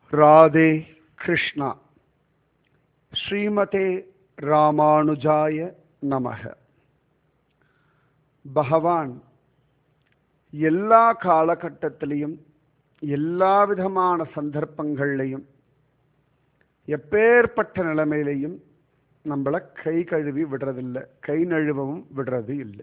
ராதே கிருஷ்ணா ஸ்ரீமதே ராமானுஜாய நமக பகவான் எல்லா காலகட்டத்திலையும் எல்லா விதமான சந்தர்ப்பங்கள்லையும் எப்பேற்பட்ட நிலைமையிலையும் நம்மளை கை கழுவி விடுறதில்லை கை நழுவவும் விடுறது இல்லை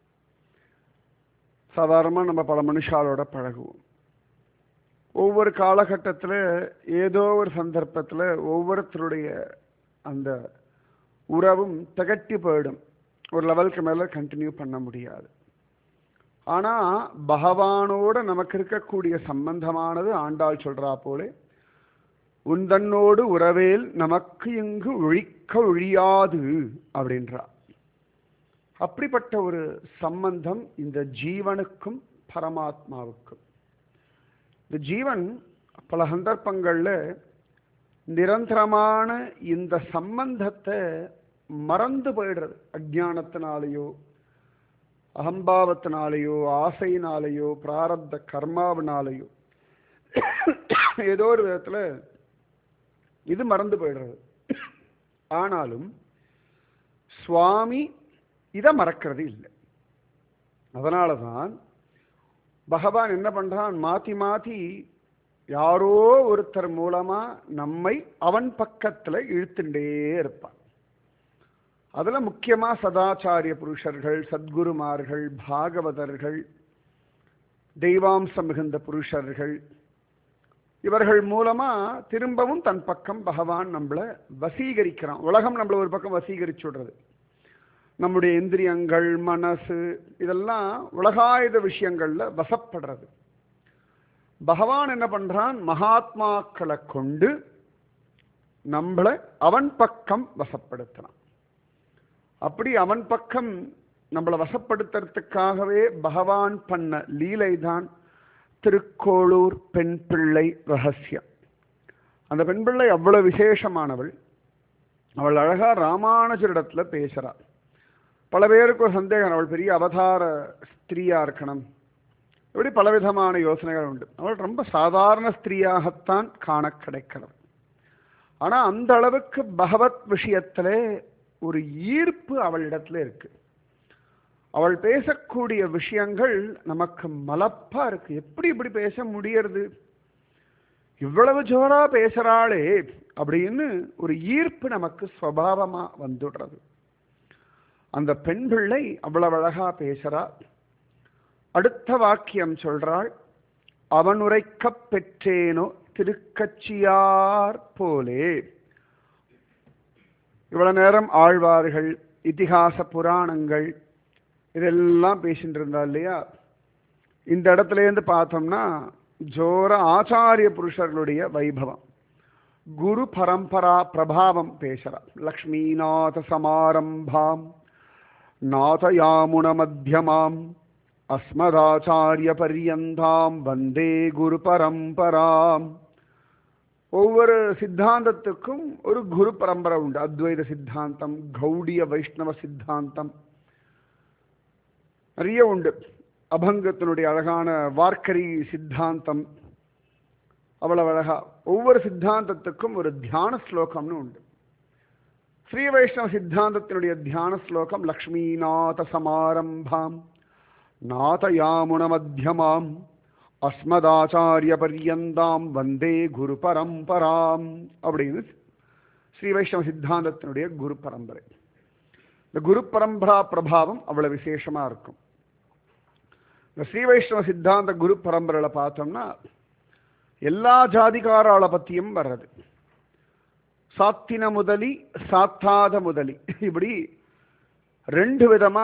சாதாரணமாக நம்ம பல மனுஷாலோட பழகுவோம் ஒவ்வொரு காலகட்டத்தில் ஏதோ ஒரு சந்தர்ப்பத்தில் ஒவ்வொருத்தருடைய அந்த உறவும் திகட்டி போயிடும் ஒரு லெவலுக்கு மேலே கண்டினியூ பண்ண முடியாது ஆனால் பகவானோட நமக்கு இருக்கக்கூடிய சம்பந்தமானது ஆண்டாள் சொல்றா போலே உந்தன்னோடு உறவேல் நமக்கு இங்கு ஒழிக்க ஒழியாது அப்படின்றா அப்படிப்பட்ட ஒரு சம்பந்தம் இந்த ஜீவனுக்கும் பரமாத்மாவுக்கும் இந்த ஜீவன் பல சந்தர்ப்பங்களில் நிரந்தரமான இந்த சம்பந்தத்தை மறந்து போயிடுறது அஜானத்தினாலேயோ அகம்பாவத்தினாலேயோ ஆசையினாலேயோ பிராரப்த கர்மாவினாலேயோ ஏதோ ஒரு விதத்தில் இது மறந்து போயிடுறது ஆனாலும் சுவாமி இதை மறக்கிறது இல்லை அதனால தான் பகவான் என்ன பண்றான் மாத்தி மாத்தி யாரோ ஒருத்தர் மூலமா நம்மை அவன் பக்கத்துல இழுத்துட்டே இருப்பான் அதுல முக்கியமா சதாச்சாரிய புருஷர்கள் சத்குருமார்கள் பாகவதர்கள் தெய்வாம்சம் மிகுந்த புருஷர்கள் இவர்கள் மூலமா திரும்பவும் தன் பக்கம் பகவான் நம்மளை வசீகரிக்கிறான் உலகம் நம்மளை ஒரு பக்கம் வசீகரிச்சு விடுறது நம்முடைய இந்திரியங்கள் மனசு இதெல்லாம் உலகாயுத விஷயங்கள்ல வசப்படுறது பகவான் என்ன பண்றான் மகாத்மாக்களை கொண்டு நம்மளை அவன் பக்கம் வசப்படுத்துறான் அப்படி அவன் பக்கம் நம்மளை வசப்படுத்துறதுக்காகவே பகவான் பண்ண லீலை தான் திருக்கோளூர் பெண் பிள்ளை ரகசியம் அந்த பெண் பிள்ளை அவ்வளவு விசேஷமானவள் அவள் அழகா ராமானுஜரிடத்துல பேசுறாள் பல பேருக்கு ஒரு சந்தேகம் அவள் பெரிய அவதார ஸ்திரீயா இருக்கணும் இப்படி பலவிதமான யோசனைகள் உண்டு அவள் ரொம்ப சாதாரண ஸ்திரீயாகத்தான் காண கிடைக்கிறது ஆனா அந்த அளவுக்கு பகவத் விஷயத்திலே ஒரு ஈர்ப்பு அவளிடத்துல இருக்கு அவள் பேசக்கூடிய விஷயங்கள் நமக்கு மலப்பா இருக்கு எப்படி இப்படி பேச முடியறது இவ்வளவு ஜோரா பேசுறாளே அப்படின்னு ஒரு ஈர்ப்பு நமக்கு சுவாவமா வந்துடுறது அந்த பெண் பிள்ளை அவ்வளவு அழகா பேசுறா அடுத்த வாக்கியம் சொல்றாள் அவன் உரைக்க பெற்றேனோ திருக்கட்சியார் போலே இவ்வளவு நேரம் ஆழ்வார்கள் இதிகாச புராணங்கள் இதெல்லாம் பேசிட்டு இருந்தா இல்லையா இந்த இடத்துல இருந்து பார்த்தோம்னா ஜோர ஆச்சாரிய புருஷர்களுடைய வைபவம் குரு பரம்பரா பிரபாவம் பேசுறா லக்ஷ்மிநாத சமாரம்பாம் நாதயாமுனமத்தியமாம் அஸ்மதாச்சாரிய பரியந்தாம் வந்தே குரு பரம்பராம் ஒவ்வொரு சித்தாந்தத்துக்கும் ஒரு குரு பரம்பரை உண்டு அத்வைத சித்தாந்தம் கௌடிய வைஷ்ணவ சித்தாந்தம் நிறைய உண்டு அபங்கத்தினுடைய அழகான வார்க்கரி சித்தாந்தம் அவ்வளவு அழகா ஒவ்வொரு சித்தாந்தத்துக்கும் ஒரு தியான ஸ்லோகம்னு உண்டு ஸ்ரீ வைஷ்ணவ சித்தாந்தத்தினுடைய தியான ஸ்லோகம் லக்ஷ்மிநாத சமாரம்பாம் நாதயாமுன மத்தியமாம் அஸ்மதாச்சாரிய பரியந்தாம் வந்தே குரு பரம்பராம் அப்படின்னு ஸ்ரீ வைஷ்ணவ சித்தாந்தத்தினுடைய குரு பரம்பரை இந்த குரு பரம்பரா பிரபாவம் அவ்வளவு விசேஷமா இருக்கும் இந்த ஸ்ரீ வைஷ்ணவ சித்தாந்த குரு பரம்பரையில பார்த்தோம்னா எல்லா ஜாதிகாரால பத்தியும் வர்றது சாத்தின முதலி சாத்தாத முதலி இப்படி ரெண்டு விதமா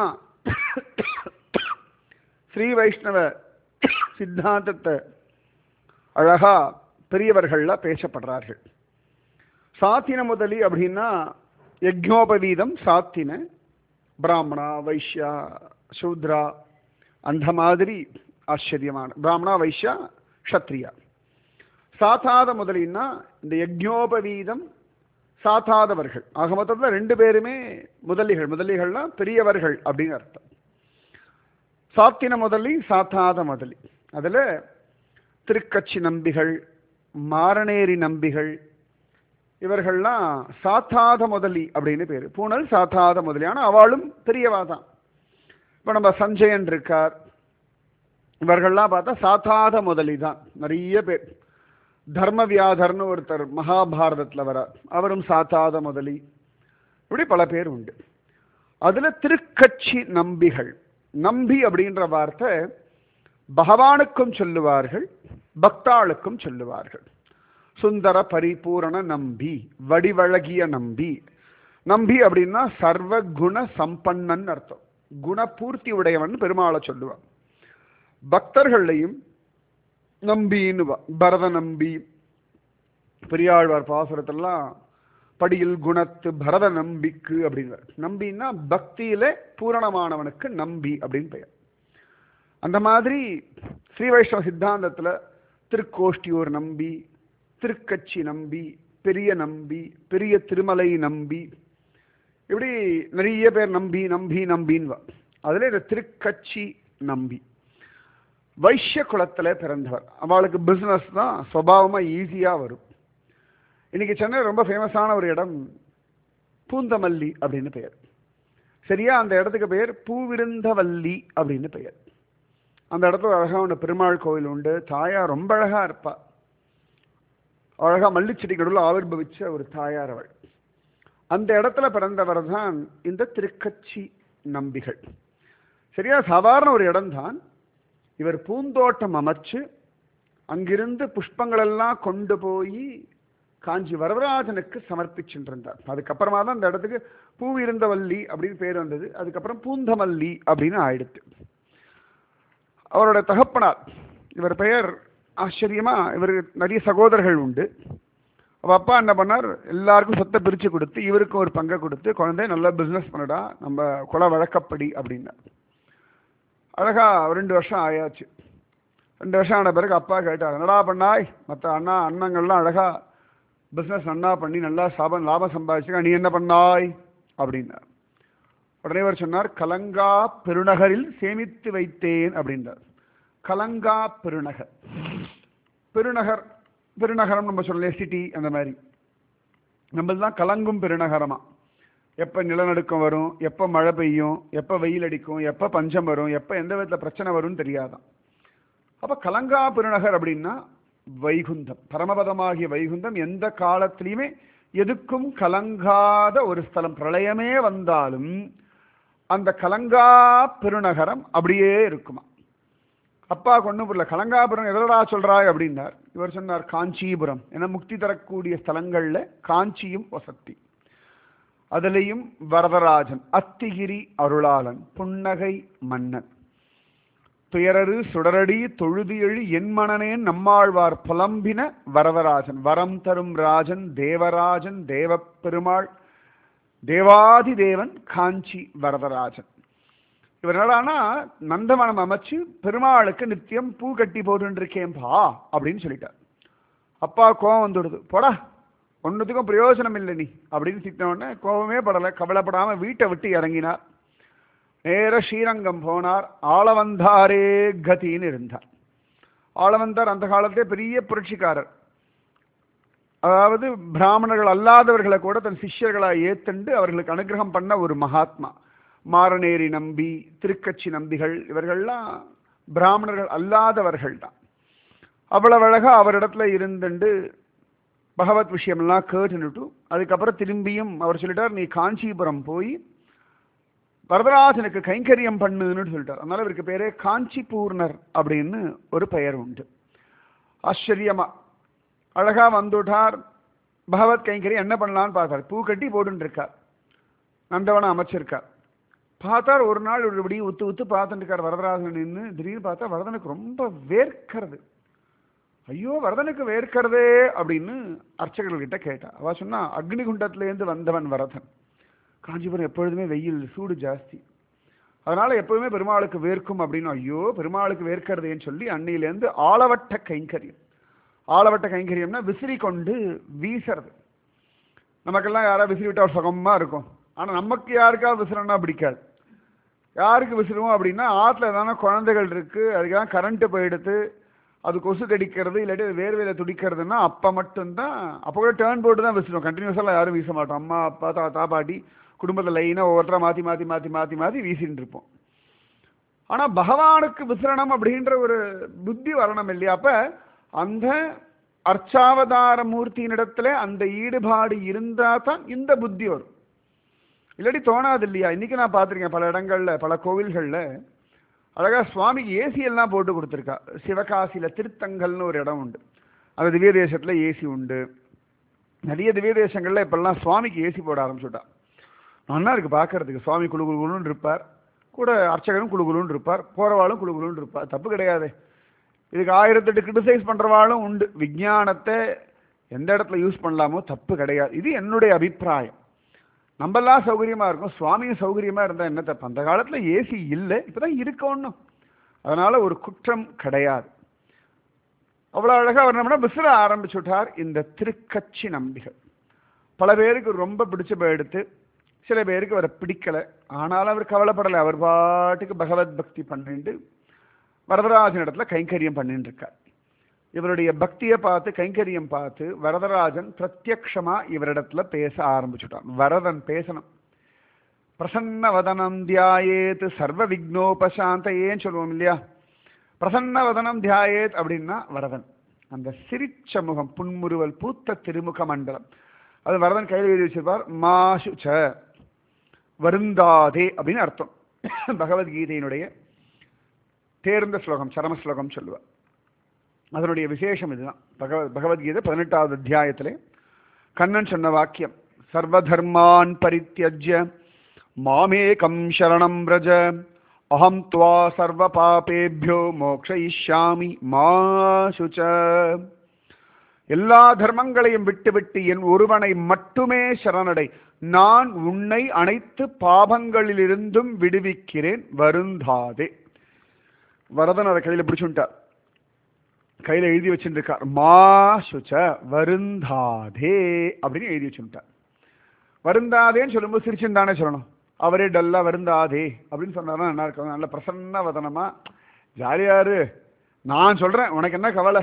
ஸ்ரீ வைஷ்ணவ சித்தாந்தத்தை அழகா பெரியவர்கள்ல பேசப்படுறார்கள் சாத்தின முதலி அப்படின்னா யஜ்னோபவீதம் சாத்தின பிராமணா வைஷ்யா சூத்ரா அந்த மாதிரி ஆச்சரியமான பிராமணா வைஷ்யா க்ஷத்ரியா சாத்தாத முதலின்னா இந்த யஜ்னோபவீதம் சாத்தாதவர்கள் ஆக மொத்தத்தில் ரெண்டு பேருமே முதலிகள் முதலிகள்னா பெரியவர்கள் அப்படின்னு அர்த்தம் சாத்தின முதலி சாத்தாத முதலி அதில் திருக்கட்சி நம்பிகள் மாரணேரி நம்பிகள் இவர்கள்லாம் சாத்தாத முதலி அப்படின்னு பேர் பூனல் சாத்தாத முதலி ஆனால் அவளும் பெரியவா தான் இப்போ நம்ம சஞ்சயன் இருக்கார் இவர்கள்லாம் பார்த்தா சாத்தாத முதலி தான் நிறைய பேர் தர்மவியாதர்னு ஒருத்தர் மகாபாரதத்தில் வரார் அவரும் சாத்தாத முதலி இப்படி பல பேர் உண்டு அதுல திருக்கட்சி நம்பிகள் நம்பி அப்படின்ற வார்த்தை பகவானுக்கும் சொல்லுவார்கள் பக்தாளுக்கும் சொல்லுவார்கள் சுந்தர பரிபூரண நம்பி வடிவழகிய நம்பி நம்பி அப்படின்னா சர்வ குண சம்பன்னன் அர்த்தம் குணபூர்த்தி உடையவன் பெருமாளை சொல்லுவான் பக்தர்களையும் நம்பின்னு பரத நம்பி பெரியாழ்வார் பாசுரத்தெல்லாம் படியில் குணத்து பரத நம்பிக்கு அப்படிங்கிறார் நம்பின்னா பக்தியில பூரணமானவனுக்கு நம்பி அப்படின்னு பெயர் அந்த மாதிரி ஸ்ரீ வைஷ்ணவ சித்தாந்தத்துல திருக்கோஷ்டியூர் நம்பி திருக்கட்சி நம்பி பெரிய நம்பி பெரிய திருமலை நம்பி இப்படி நிறைய பேர் நம்பி நம்பி நம்பின்னு அதுல இந்த திருக்கட்சி நம்பி வைஷ்ய குலத்துல பிறந்தவர் அவளுக்கு பிசினஸ் தான் சுவாவமா ஈஸியா வரும் இன்னைக்கு சென்னை ரொம்ப ஃபேமஸான ஒரு இடம் பூந்தமல்லி அப்படின்னு பெயர் சரியா அந்த இடத்துக்கு பெயர் பூவிருந்தவல்லி அப்படின்னு பெயர் அந்த இடத்துல அழகா ஒன்று பெருமாள் கோவில் உண்டு தாயார் ரொம்ப அழகா இருப்பா அழகா மல்லிச்செடி நடுவில் ஆவிர்பவிச்ச ஒரு தாயார் அவள் அந்த இடத்துல பிறந்தவர் தான் இந்த திருக்கட்சி நம்பிகள் சரியா சாதாரண ஒரு இடம்தான் இவர் பூந்தோட்டம் அமைச்சு அங்கிருந்து புஷ்பங்கள் எல்லாம் கொண்டு போய் காஞ்சி வரதராஜனுக்கு சமர்ப்பிச்சுருந்தார் அதுக்கப்புறமா தான் அந்த இடத்துக்கு பூ இருந்தவல்லி அப்படின்னு பேர் வந்தது அதுக்கப்புறம் பூந்தமல்லி அப்படின்னு ஆயிடுத்து அவரோட தகப்பனார் இவர் பெயர் ஆச்சரியமா இவருக்கு நிறைய சகோதரர்கள் உண்டு அவ அப்பா என்ன பண்ணார் எல்லாருக்கும் சொத்தை பிரித்து கொடுத்து இவருக்கும் ஒரு பங்கை கொடுத்து குழந்தை நல்லா பிஸ்னஸ் பண்ணடா நம்ம குல வழக்கப்படி அப்படின்னார் அழகா ரெண்டு வருஷம் ஆயாச்சு ரெண்டு வருஷம் ஆன பிறகு அப்பா கேட்டார் என்னடா பண்ணாய் மற்ற அண்ணா அண்ணங்கள்லாம் அழகா பிஸ்னஸ் நன்னா பண்ணி நல்லா சாபம் லாபம் சம்பாதிச்சுக்க நீ என்ன பண்ணாய் அப்படின்னார் உடனே அவர் சொன்னார் கலங்கா பெருநகரில் சேமித்து வைத்தேன் அப்படின்றார் கலங்கா பெருநகர் பெருநகர் பெருநகரம் நம்ம சொல்லலாம் சிட்டி அந்த மாதிரி நம்மளது தான் கலங்கும் பெருநகரமா எப்போ நிலநடுக்கம் வரும் எப்போ மழை பெய்யும் எப்போ வெயில் அடிக்கும் எப்போ பஞ்சம் வரும் எப்போ எந்த விதத்தில் பிரச்சனை வரும்னு தெரியாதான் அப்போ கலங்கா பெருநகர் அப்படின்னா வைகுந்தம் பரமபதமாகிய வைகுந்தம் எந்த காலத்திலையுமே எதுக்கும் கலங்காத ஒரு ஸ்தலம் பிரளயமே வந்தாலும் அந்த கலங்கா பெருநகரம் அப்படியே இருக்குமா அப்பா கொண்டு புரியல கலங்காபுரம் எதடா சொல்றாய் அப்படின்னார் இவர் சொன்னார் காஞ்சிபுரம் என முக்தி தரக்கூடிய ஸ்தலங்கள்ல காஞ்சியும் வசத்தி அதுலேயும் வரதராஜன் அத்திகிரி அருளாளன் புன்னகை மன்னன் துயரரு சுடரடி தொழுது எழு என் மனனேன் நம்மாழ்வார் புலம்பின வரதராஜன் வரம் தரும் ராஜன் தேவராஜன் தேவப்பெருமாள் தேவாதி தேவன் காஞ்சி வரதராஜன் இவர் என்னடானா நந்தவனம் அமைச்சு பெருமாளுக்கு நித்தியம் பூ கட்டி போட்டுருக்கேன்பா அப்படின்னு சொல்லிட்டார் அப்பா கோவம் வந்துடுது போடா ஒன்றுத்துக்கும் பிரயோஜனம் இல்லை நீ அப்படின்னு திட்டின உடனே கோபமே படலை கவலைப்படாம வீட்டை விட்டு இறங்கினார் நேர ஸ்ரீரங்கம் போனார் ஆளவந்தாரே கதின்னு இருந்தார் ஆளவந்தார் அந்த காலத்தே பெரிய புரட்சிக்காரர் அதாவது பிராமணர்கள் அல்லாதவர்களை கூட தன் சிஷ்யர்களா ஏத்துண்டு அவர்களுக்கு அனுகிரகம் பண்ண ஒரு மகாத்மா மாரநேரி நம்பி திருக்கட்சி நம்பிகள் இவர்கள்லாம் பிராமணர்கள் அல்லாதவர்கள் தான் அவ்வளவு அழகா அவரிடத்துல இருந்துண்டு பகவத் விஷயமெல்லாம் கேட்டுன்னுட்டு அதுக்கப்புறம் திரும்பியும் அவர் சொல்லிட்டார் நீ காஞ்சிபுரம் போய் வரதராஜனுக்கு கைங்கரியம் பண்ணுன்னு சொல்லிட்டார் அதனால இவருக்கு பேரே காஞ்சி பூர்ணர் அப்படின்னு ஒரு பெயர் உண்டு ஆச்சரியமா அழகா வந்துட்டார் பகவத் கைங்கரியம் என்ன பண்ணலான்னு பார்த்தார் பூ கட்டி போட்டுன்னு இருக்கார் நந்தவனம் அமைச்சிருக்கார் பார்த்தார் ஒரு நாள் இப்படி உத்து உத்து பார்த்துட்டு இருக்கார் வரதராஜன் நின்று திடீர்னு பார்த்தா வரதனுக்கு ரொம்ப வேர்க்கிறது ஐயோ வரதனுக்கு வேர்க்கிறதே அப்படின்னு அர்ச்சகர்கள்கிட்ட கேட்டா அவ சொன்னா அக்னிகுண்டத்திலேருந்து வந்தவன் வரதன் காஞ்சிபுரம் எப்பொழுதுமே வெயில் சூடு ஜாஸ்தி அதனால எப்பவுமே பெருமாளுக்கு வேர்க்கும் அப்படின்னு ஐயோ பெருமாளுக்கு வேர்க்கிறதேன்னு சொல்லி அன்னையிலேருந்து ஆளவட்ட கைங்கரியம் ஆளவட்ட கைங்கரியம்னா விசிறி கொண்டு வீசுறது நமக்கெல்லாம் யாராவது விசிறி விட்டா ஒரு சுகமா இருக்கும் ஆனா நமக்கு யாருக்காவது விசிறனா பிடிக்காது யாருக்கு விசிறுவோம் அப்படின்னா ஆற்றுல தானே குழந்தைகள் இருக்கு அதுக்கெல்லாம் கரண்ட்டு போயிடுத்து அது கொசு கடிக்கிறது இல்லாட்டி அது வேர்வையில துடிக்கிறதுன்னா அப்போ மட்டும்தான் அப்போ கூட டேர்ன் போட்டு தான் வீசுவோம் கண்டினியூஸாக யாரும் வீச மாட்டோம் அம்மா அப்பா தாத்தா பாட்டி குடும்பத்தில் லைனாக ஒவ்வொருத்தரா மாற்றி மாற்றி மாற்றி மாற்றி மாற்றி வீசிட்டு இருப்போம் ஆனால் பகவானுக்கு விசரணம் அப்படின்ற ஒரு புத்தி வரணும் இல்லையா அப்போ அந்த அர்ச்சாவதார மூர்த்தியினிடத்துல அந்த ஈடுபாடு இருந்தால் தான் இந்த புத்தி வரும் இல்லாட்டி தோணாது இல்லையா இன்னைக்கு நான் பார்த்துருக்கேன் பல இடங்கள்ல பல கோவில்களில் அழகா சுவாமிக்கு ஏசி எல்லாம் போட்டு கொடுத்துருக்கா சிவகாசியில திருத்தங்கல்னு ஒரு இடம் உண்டு அந்த திவ்ய தேசத்துல ஏசி உண்டு நிறைய திவ்ய தேசங்கள்ல இப்பெல்லாம் சுவாமிக்கு ஏசி போட ஆரம்பிச்சுட்டா நல்லா இருக்கு பார்க்கறதுக்கு சுவாமி குழு குழுன்னு இருப்பார் கூட அர்ச்சகரும் குழு குழுன்னு இருப்பார் போறவாளும் குழு குழுன்னு இருப்பார் தப்பு கிடையாது இதுக்கு ஆயிரத்தெட்டு கிரிட்டிசைஸ் பண்றவாளும் உண்டு விஞ்ஞானத்தை எந்த இடத்துல யூஸ் பண்ணலாமோ தப்பு கிடையாது இது என்னுடைய அபிப்பிராயம் நம்மெல்லாம் சௌகரியமா இருக்கும் சுவாமியும் சௌகரியமா இருந்தா என்ன தப்பு அந்த காலத்துல ஏசி இல்லை இப்பதான் இருக்க ஒண்ணும் அதனால ஒரு குற்றம் கிடையாது அவ்வளவு அழகா அவர் நம்ம விசிற ஆரம்பிச்சு விட்டார் இந்த திருக்கட்சி நம்பிகள் பல பேருக்கு ரொம்ப பிடிச்ச எடுத்து சில பேருக்கு அவரை பிடிக்கல ஆனாலும் அவர் கவலைப்படலை அவர் பாட்டுக்கு பகவத் பக்தி பண்ணிட்டு வரதராஜன் இடத்துல கைங்கரியம் பண்ணிட்டு இருக்கார் இவருடைய பக்தியை பார்த்து கைங்கரியம் பார்த்து வரதராஜன் பிரத்யக்ஷமா இவரிடத்துல பேச ஆரம்பிச்சுட்டான் வரதன் பேசணும் பிரசன்ன வதனம் தியாயேத் சர்வ விக்னோபசாந்தையேன்னு சொல்லுவோம் இல்லையா பிரசன்ன வதனம் தியாயேத் அப்படின்னா வரதன் அந்த சிரிச்ச முகம் புன்முறுவல் பூத்த திருமுக மண்டலம் அது வரதன் கையில் எழுதி வச்சிருப்பார் மாசுச்ச வருந்தாதே அப்படின்னு அர்த்தம் பகவத்கீதையினுடைய தேர்ந்த ஸ்லோகம் சரம ஸ்லோகம் சொல்லுவார் அதனுடைய விசேஷம் இதுதான் பகவத் பகவத்கீதை பதினெட்டாவது அத்தியாயத்திலே கண்ணன் சொன்ன வாக்கியம் சர்வதர்மான் பரித்தியஜ்ய மாமேகம் சரணம் ரஜ அகம் துவா சர்வ பாபேபியோ மோக்ஷயிஷ்யாமி மா சுச்ச எல்லா தர்மங்களையும் விட்டுவிட்டு என் ஒருவனை மட்டுமே சரணடை நான் உன்னை அனைத்து பாபங்களிலிருந்தும் விடுவிக்கிறேன் வருந்தாதே வரதன் அதை கையில பிடிச்சுட்டார் கையில எழுதி வச்சுருக்கார் மா சுச்ச வருந்தாதே அப்படின்னு எழுதி வச்சுட்டார் வருந்தாதேன்னு சொல்லும்போது சிரிச்சுன்னு தானே சொல்லணும் அவரே டல்லா வருந்தாதே அப்படின்னு சொன்னாதான் நல்லா இருக்கும் நல்ல பிரசன்ன வதனமா ஜாலியாரு நான் சொல்றேன் உனக்கு என்ன கவலை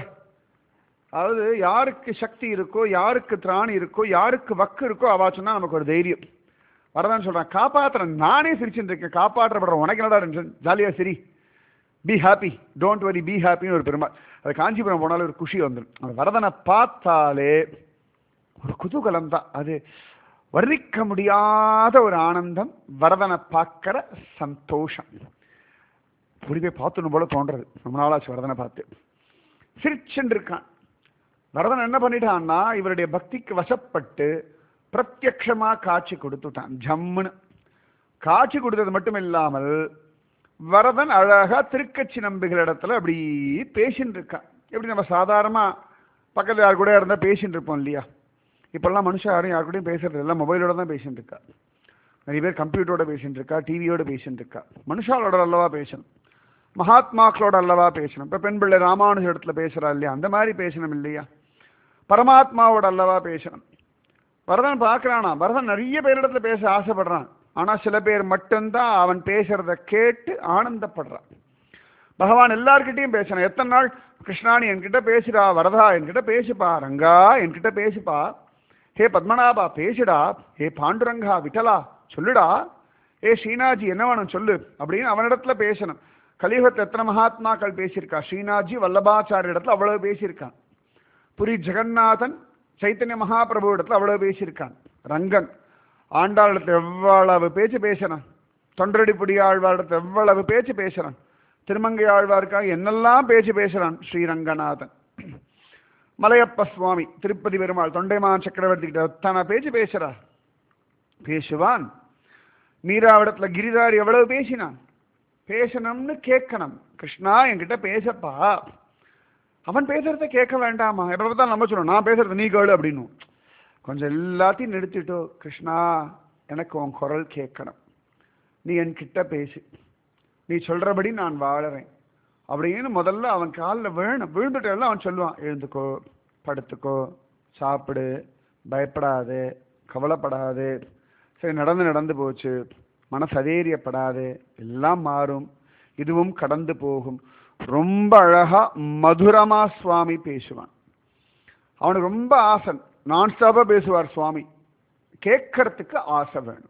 அதாவது யாருக்கு சக்தி இருக்கோ யாருக்கு திராணி இருக்கோ யாருக்கு வக்கு இருக்கோ அவா சொன்னா நமக்கு ஒரு தைரியம் வரதான் சொல்றேன் காப்பாத்துறேன் நானே சிரிச்சுட்டு இருக்கேன் காப்பாற்றப்படுறேன் உனக்கு என்னடா டென்ஷன் ஜாலியா சரி be happy don't worry be ஹாப்பின்னு ஒரு பெருமாள் அது காஞ்சிபுரம் போனாலும் ஒரு குஷி வந்துடும் அந்த வரதனை பார்த்தாலே ஒரு குதூகலம் தான் அது வர்ணிக்க முடியாத ஒரு ஆனந்தம் வரதனை பார்க்கிற சந்தோஷம் இப்படி போய் பார்த்துணும் போல தோன்றது ரொம்ப நாளாச்சு வரதனை பார்த்து சிரிச்சுன்னு இருக்கான் வரதன் என்ன பண்ணிட்டான்னா இவருடைய பக்திக்கு வசப்பட்டு பிரத்யக்ஷமா காட்சி கொடுத்துட்டான் ஜம்முன்னு காட்சி கொடுத்தது மட்டும் இல்லாமல் வரதன் அழகா திருக்கட்சி நம்பிகள் இடத்துல அப்படி பேசின்னு இருக்கான் எப்படி நம்ம சாதாரணமா பக்கத்துல யார் கூட இருந்தா பேசின்னு இருப்போம் இல்லையா இப்பெல்லாம் மனுஷன் யாரும் யார் கூடயும் பேசுறது இல்லை மொபைலோட தான் பேசிட்டு இருக்கா நிறைய பேர் கம்ப்யூட்டரோட பேசிட்டு இருக்கா டிவியோட பேசிட்டு இருக்கா மனுஷாலோட அல்லவா பேசணும் மகாத்மாக்களோட அல்லவா பேசணும் இப்ப பெண் பிள்ளை ராமானுஜ இடத்துல பேசுறா இல்லையா அந்த மாதிரி பேசணும் இல்லையா பரமாத்மாவோட அல்லவா பேசணும் பரதன் பார்க்கறானா பரதன் நிறைய பேரிடத்துல பேச ஆசைப்படுறான் ஆனா சில பேர் மட்டும்தான் அவன் பேசுறத கேட்டு ஆனந்தப்படுறான் பகவான் எல்லார்கிட்டயும் பேசணும் எத்தனை நாள் கிருஷ்ணாணி என்கிட்ட பேசுடா வரதா என்கிட்ட பேசுப்பா ரங்கா என்கிட்ட பேசுப்பா ஹே பத்மநாபா பேசுடா ஹே பாண்டுரங்கா விட்டலா சொல்லுடா ஏ ஸ்ரீநாஜி என்ன வேணும் சொல்லு அப்படின்னு அவனிடத்துல பேசணும் கலியுகத்தில் எத்தனை மகாத்மாக்கள் பேசியிருக்கா ஸ்ரீநாத்ஜி வல்லபாச்சாரிய இடத்துல அவ்வளவு பேசியிருக்கான் புரி ஜெகநாதன் சைத்தன்ய மகாபிரபு இடத்துல அவ்வளவு பேசியிருக்கான் ரங்கன் ஆண்டாள் இடத்துல எவ்வளவு பேச்சு பேசுறான் தொண்டரடிப்புடி ஆழ்வார் இடத்துல எவ்வளவு பேச்சு பேசுறான் திருமங்கை ஆழ்வாருக்காக என்னெல்லாம் பேச்சு பேசுறான் ஸ்ரீரங்கநாதன் மலையப்ப சுவாமி திருப்பதி பெருமாள் தொண்டைமான் சக்கரவர்த்தி கிட்ட எத்தனை பேச்சு பேசுறார் பேசுவான் மீராவிடத்துல கிரிதார் எவ்வளவு பேசினான் பேசணும்னு கேட்கணும் கிருஷ்ணா என்கிட்ட பேசப்பா அவன் பேசுறத கேட்க வேண்டாமா எப்ப பார்த்தாலும் நம்ம சொல்லணும் நான் பேசுறது நீ கேளு அப்படின்னு கொஞ்சம் எல்லாத்தையும் நிறுத்திட்டோ கிருஷ்ணா எனக்கு உன் குரல் கேட்கணும் நீ என்கிட்ட பேசு நீ சொல்றபடி நான் வாழறேன் அப்படின்னு முதல்ல அவன் காலில் விழணும் விழுந்துட்டெல்லாம் அவன் சொல்லுவான் எழுந்துக்கோ படுத்துக்கோ சாப்பிடு பயப்படாது கவலைப்படாது சரி நடந்து நடந்து போச்சு மனசதேரியப்படாது எல்லாம் மாறும் இதுவும் கடந்து போகும் ரொம்ப அழகா மதுரமா சுவாமி பேசுவான் அவனுக்கு ரொம்ப ஆசை நான் ஸ்டாப்பாக பேசுவார் சுவாமி கேட்கறதுக்கு ஆசை வேணும்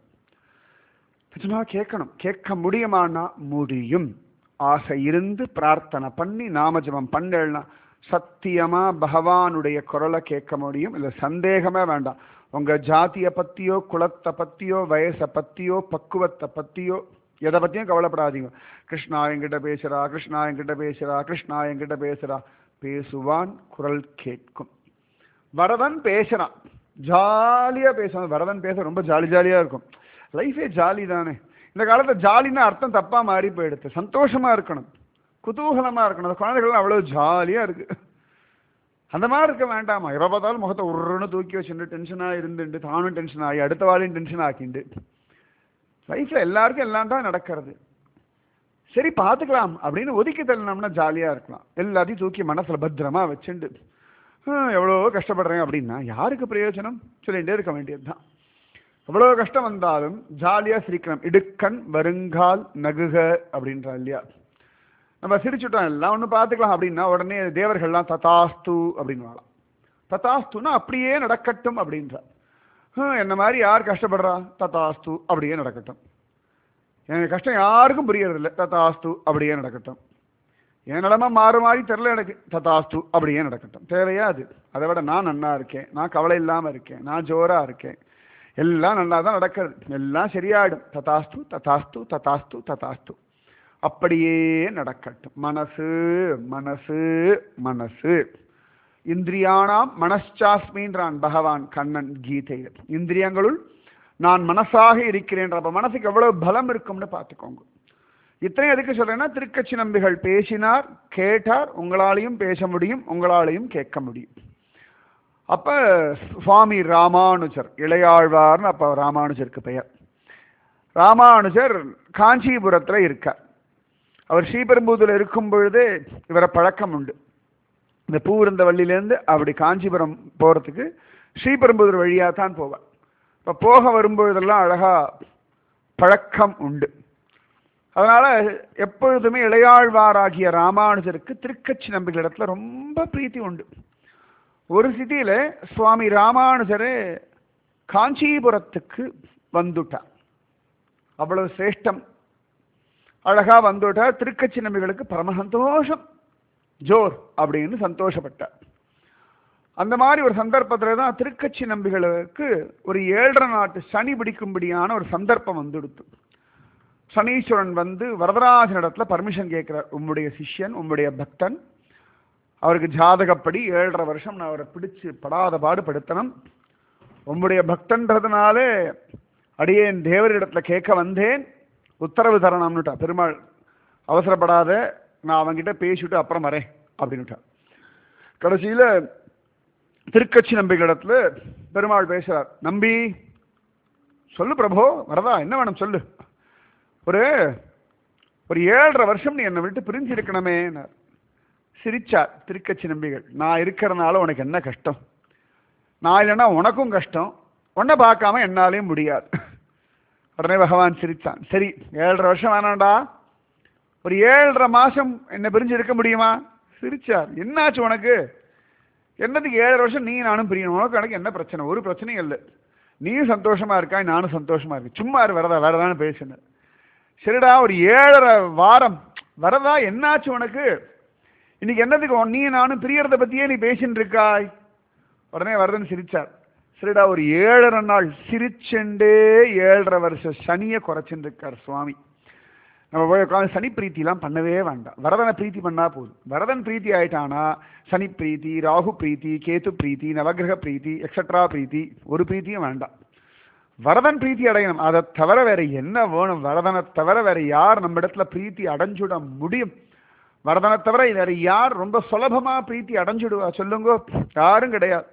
நிஜமா கேட்கணும் கேட்க முடியுமான்னா முடியும் ஆசை இருந்து பிரார்த்தனை பண்ணி நாமஜபம் பண்ணலன்னா சத்தியமா பகவானுடைய குரலை கேட்க முடியும் இல்லை சந்தேகமே வேண்டாம் உங்க ஜாதியை பத்தியோ குலத்தை பத்தியோ வயசை பத்தியோ பக்குவத்தை பத்தியோ எதை பத்தியும் கவலைப்படாதீங்க கிருஷ்ணா என்கிட்ட பேசுறா கிருஷ்ணா என்கிட்ட பேசுறா கிருஷ்ணா என்கிட்ட பேசுறா பேசுவான் குரல் கேட்கும் வரதன் பேசுறான் ஜாலியா பேசுவான் வரதன் பேச ரொம்ப ஜாலி ஜாலியா இருக்கும் லைஃபே ஜாலி தானே இந்த காலத்துல ஜாலின்னா அர்த்தம் தப்பா மாறி போயிடுது சந்தோஷமா இருக்கணும் குதூகலமா இருக்கணும் அந்த குழந்தைகள் அவ்வளவு ஜாலியா இருக்கு அந்த மாதிரி இருக்க வேண்டாமா எப்ப பார்த்தாலும் முகத்தை உருன்னு தூக்கி வச்சுட்டு டென்ஷனா இருந்துட்டு தானும் டென்ஷன் ஆகி அடுத்த வாழையும் டென்ஷன் ஆக்கிண்டு லைஃப்ல எல்லாருக்கும் எல்லாம் தான் நடக்கிறது சரி பார்த்துக்கலாம் அப்படின்னு ஒதுக்கி தள்ளினோம்னா ஜாலியா இருக்கலாம் எல்லாத்தையும் தூக்கி மனசுல பத்திரமா வச்சுண்டு ஹம், எவ்வளவோ கஷ்டப்படுறேன் அப்படின்னா யாருக்கு பிரயோஜனம் சொல்லிட்டே இருக்க வேண்டியதுதான் எவ்வளவு கஷ்டம் வந்தாலும் ஜாலியா சிரிக்கணும் இடுக்கண் வருங்கால் நகுக அப்படின்றா இல்லையா நம்ம சிரிச்சுட்டோம் எல்லாம் ஒன்று பார்த்துக்கலாம் அப்படின்னா உடனே தேவர்கள்லாம் ததாஸ்து அப்படின்னு வாழலாம் ததாஸ்துன்னா அப்படியே நடக்கட்டும் அப்படின்றா ஹம், என்ன மாதிரி யார் கஷ்டப்படுறா ததாஸ்து அப்படியே நடக்கட்டும் எனக்கு கஷ்டம் யாருக்கும் புரியறதில்ல ததாஸ்து அப்படியே நடக்கட்டும் என் நிலமை மாறு மாதிரி தெரில எனக்கு ததாஸ்து அப்படியே நடக்கட்டும் தேவையா அது அதை விட நான் நன்னா இருக்கேன் நான் கவலை இல்லாமல் இருக்கேன் நான் ஜோரா இருக்கேன் எல்லாம் நல்லா தான் நடக்கிறது எல்லாம் சரியாயிடும் ததாஸ்து ததாஸ்து ததாஸ்து ததாஸ்து அப்படியே நடக்கட்டும் மனசு மனசு மனசு இந்திரியானாம் மனச்சாஸ்மின்றான் பகவான் கண்ணன் கீதையில் இந்திரியங்களுள் நான் மனசாக இருக்கிறேன் அப்ப மனசுக்கு எவ்வளவு பலம் இருக்கும்னு பார்த்துக்கோங்க இத்தனை எதுக்கு சொல்றேன்னா திருக்கச்சி நம்பிகள் பேசினார் கேட்டார் உங்களாலையும் பேச முடியும் உங்களாலையும் கேட்க முடியும் அப்ப சுவாமி ராமானுஜர் இளையாழ்வார்னு அப்ப ராமானுஜருக்கு பெயர் ராமானுஜர் காஞ்சிபுரத்துல இருக்கார் அவர் ஸ்ரீபெரும்புதூர்ல இருக்கும் பொழுதே இவரை பழக்கம் உண்டு இந்த பூவிருந்தவள்ளியிலேருந்து அப்படி காஞ்சிபுரம் போறதுக்கு ஸ்ரீபெரும்புதூர் வழியா தான் போவார் இப்ப போக வரும்பொழுதெல்லாம் அழகா பழக்கம் உண்டு அதனால எப்பொழுதுமே இளையாழ்வாராகிய ராமானுஜருக்கு திருக்கச்சி நம்பிகளிடத்துல ரொம்ப பிரீத்தி உண்டு ஒரு சிதியில சுவாமி ராமானுஜரே காஞ்சிபுரத்துக்கு வந்துட்டார் அவ்வளவு சிரேஷ்டம் அழகா வந்துட்டார் திருக்கச்சி நம்பிகளுக்கு பரம சந்தோஷம் ஜோர் அப்படின்னு சந்தோஷப்பட்டார் அந்த மாதிரி ஒரு சந்தர்ப்பத்தில் தான் திருக்கச்சி நம்பிகளுக்கு ஒரு ஏழரை நாட்டு சனி பிடிக்கும்படியான ஒரு சந்தர்ப்பம் வந்துடுத்து சனீஸ்வரன் வந்து வரதராஜனிடத்துல பர்மிஷன் கேட்கிறார் உம்முடைய சிஷ்யன் உம்முடைய பக்தன் அவருக்கு ஜாதகப்படி ஏழரை வருஷம் நான் அவரை பிடிச்சு படாத பாடுபடுத்தணும் உம்முடைய பக்தன்றதுனாலே அடியேன் தேவரிடத்துல கேட்க வந்தேன் உத்தரவு தரணும்னுட்டா பெருமாள் அவசரப்படாத நான் அவன்கிட்ட பேசிட்டு அப்புறம் வரேன் அப்படின்னுட்டா கடைசியில திருக்கட்சி நம்பிகளிடத்துல பெருமாள் பேசுறார் நம்பி சொல்லு பிரபோ வரதா என்ன வேணும் சொல்லு ஒரு ஒரு ஏழரை வருஷம் நீ என்னை விட்டு பிரிஞ்சு இருக்கணுமே சிரிச்சார் திருக்கட்சி நம்பிகள் நான் இருக்கிறனால உனக்கு என்ன கஷ்டம் நான் இல்லைன்னா உனக்கும் கஷ்டம் உன்னை பார்க்காம என்னாலையும் முடியாது உடனே பகவான் சிரித்தான் சரி ஏழரை வருஷம் வேணாண்டா ஒரு ஏழரை மாசம் என்ன பிரிஞ்சு இருக்க முடியுமா சிரிச்சார் என்னாச்சு உனக்கு என்னதுக்கு ஏழரை வருஷம் நீ நானும் பிரியணும் உனக்கு எனக்கு என்ன பிரச்சனை ஒரு பிரச்சனையும் இல்லை நீயும் சந்தோஷமா இருக்காய் நானும் சந்தோஷமா இருக்கேன் சும்மா இரு வரதா வரதான்னு பேசினேன் சரிடா ஒரு ஏழரை வாரம் வரதா என்னாச்சு உனக்கு இன்னைக்கு என்னதுக்கு உன் நீ நானும் பிரியறத பத்தியே நீ பேசின்னு இருக்காய் உடனே வரதன் சிரிச்சார் சரிடா ஒரு ஏழரை நாள் சிரிச்செண்டே ஏழரை வருஷம் சனியை குறைச்சுட்டு இருக்கார் சுவாமி நம்ம போய் உட்காந்து சனி பிரீத்திலாம் பண்ணவே வேண்டாம் வரதனை பிரீத்தி பண்ணா போதும் வரதன் பிரீத்தி ஆயிட்டானா சனி பிரீத்தி ராகு பிரீத்தி கேது பிரீத்தி நவகிரக பிரீத்தி எக்ஸட்ரா பிரீத்தி ஒரு பிரீத்தியும் வேண்டாம் வரதன் பிரீத்தி அடையணும் அதை தவிர வேற என்ன வேணும் வரதனை தவிர வேற யார் நம்ம இடத்துல பிரீத்தி அடைஞ்சுட முடியும் வரதனை தவிர வேற யார் ரொம்ப சுலபமா பிரீத்தி அடைஞ்சுடுவா சொல்லுங்க யாரும் கிடையாது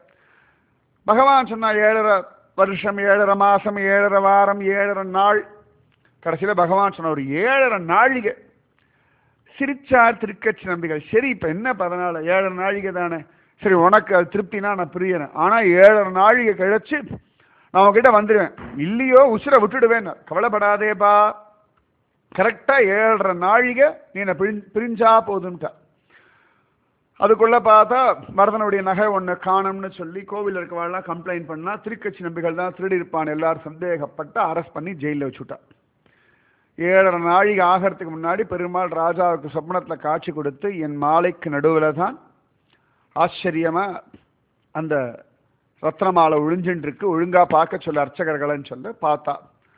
பகவான் சொன்னா ஏழரை வருஷம் ஏழரை மாசம் ஏழரை வாரம் ஏழரை நாள் கடைசியில பகவான் சொன்ன ஒரு ஏழரை நாழிகை சிரிச்சார் திருக்கட்சி நம்பிகள் சரி இப்ப என்ன பதினாலு ஏழரை நாழிகை தானே சரி உனக்கு அது திருப்தினா நான் பிரியறேன் ஆனா ஏழரை நாழிகை கழிச்சு நான் உங்ககிட்ட வந்துடுவேன் இல்லையோ உசுரை விட்டுடுவேன் கவலைப்படாதேப்பா கரெக்டா ஏழரை நாழிகை நீ என்னை பிரி- பிரிஞ்சா போதும்ட்டா அதுக்குள்ள பார்த்தா மருதனுடைய நகை ஒன்று காணும்னு சொல்லி கோவில் இருக்கவாள்லாம் கம்ப்ளைண்ட் பண்ணா திருக்கட்சி நம்பிகள் தான் திருடி இருப்பான் எல்லாரும் சந்தேகப்பட்டு அரெஸ்ட் பண்ணி ஜெயிலில் வச்சுட்டா ஏழரை நாழிகை ஆகிறதுக்கு முன்னாடி பெருமாள் ராஜாவுக்கு சொப்னத்துல காட்சி கொடுத்து என் மாலைக்கு நடுவில் தான் ஆச்சரியமா அந்த ரத்னமாலை ஒழிஞ்சுட்டு இருக்கு ஒழுங்கா பார்க்க சொல்ல அர்ச்சகர்கள்னு சொல்ல பார்த்தா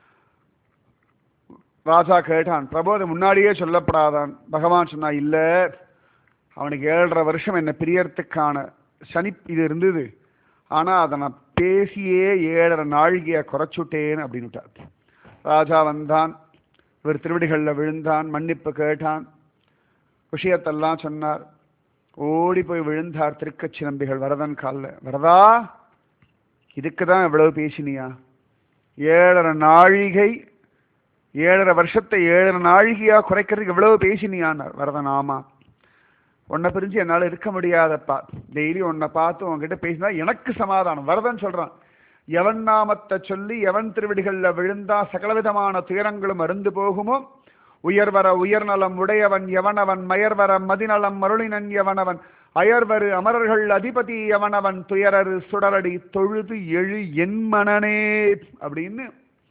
ராஜா கேட்டான் பிரபு அது முன்னாடியே சொல்லப்படாதான் பகவான் சொன்னா இல்ல அவனுக்கு ஏழரை வருஷம் என்ன பிரியறதுக்கான சனி இது இருந்தது ஆனா அதை நான் பேசியே ஏழரை நாழிகையை குறைச்சுட்டேன் அப்படின்னு விட்டார் ராஜா வந்தான் இவர் திருவடிகளில் விழுந்தான் மன்னிப்பு கேட்டான் விஷயத்தெல்லாம் சொன்னார் ஓடி போய் விழுந்தார் திருக்கச்சி நம்பிகள் வரதன் காலில் வரதா இதுக்கு தான் இவ்வளவு பேசினியா ஏழரை நாழிகை ஏழரை வருஷத்தை ஏழரை நாழிகையா குறைக்கிறதுக்கு இவ்வளவு பேசினியான்னார் வரதன் ஆமா உன்னை பிரிஞ்சு என்னால் இருக்க முடியாதப்பா டெய்லி உன்னை பார்த்து உன்கிட்ட பேசினா எனக்கு சமாதானம் வரதன் சொல்றான் எவன் நாமத்தை சொல்லி எவன் திருவடிகள்ல விழுந்தா சகலவிதமான துயரங்களும் அருந்து போகுமோ உயர்வர உயர்நலம் உடையவன் எவனவன் மயர்வர மதிநலம் மருளினன் எவனவன் அயர்வரு அமரர்கள் அதிபதி எவனவன் துயரரு சுடரடி தொழுது எழு என் மனனே அப்படின்னு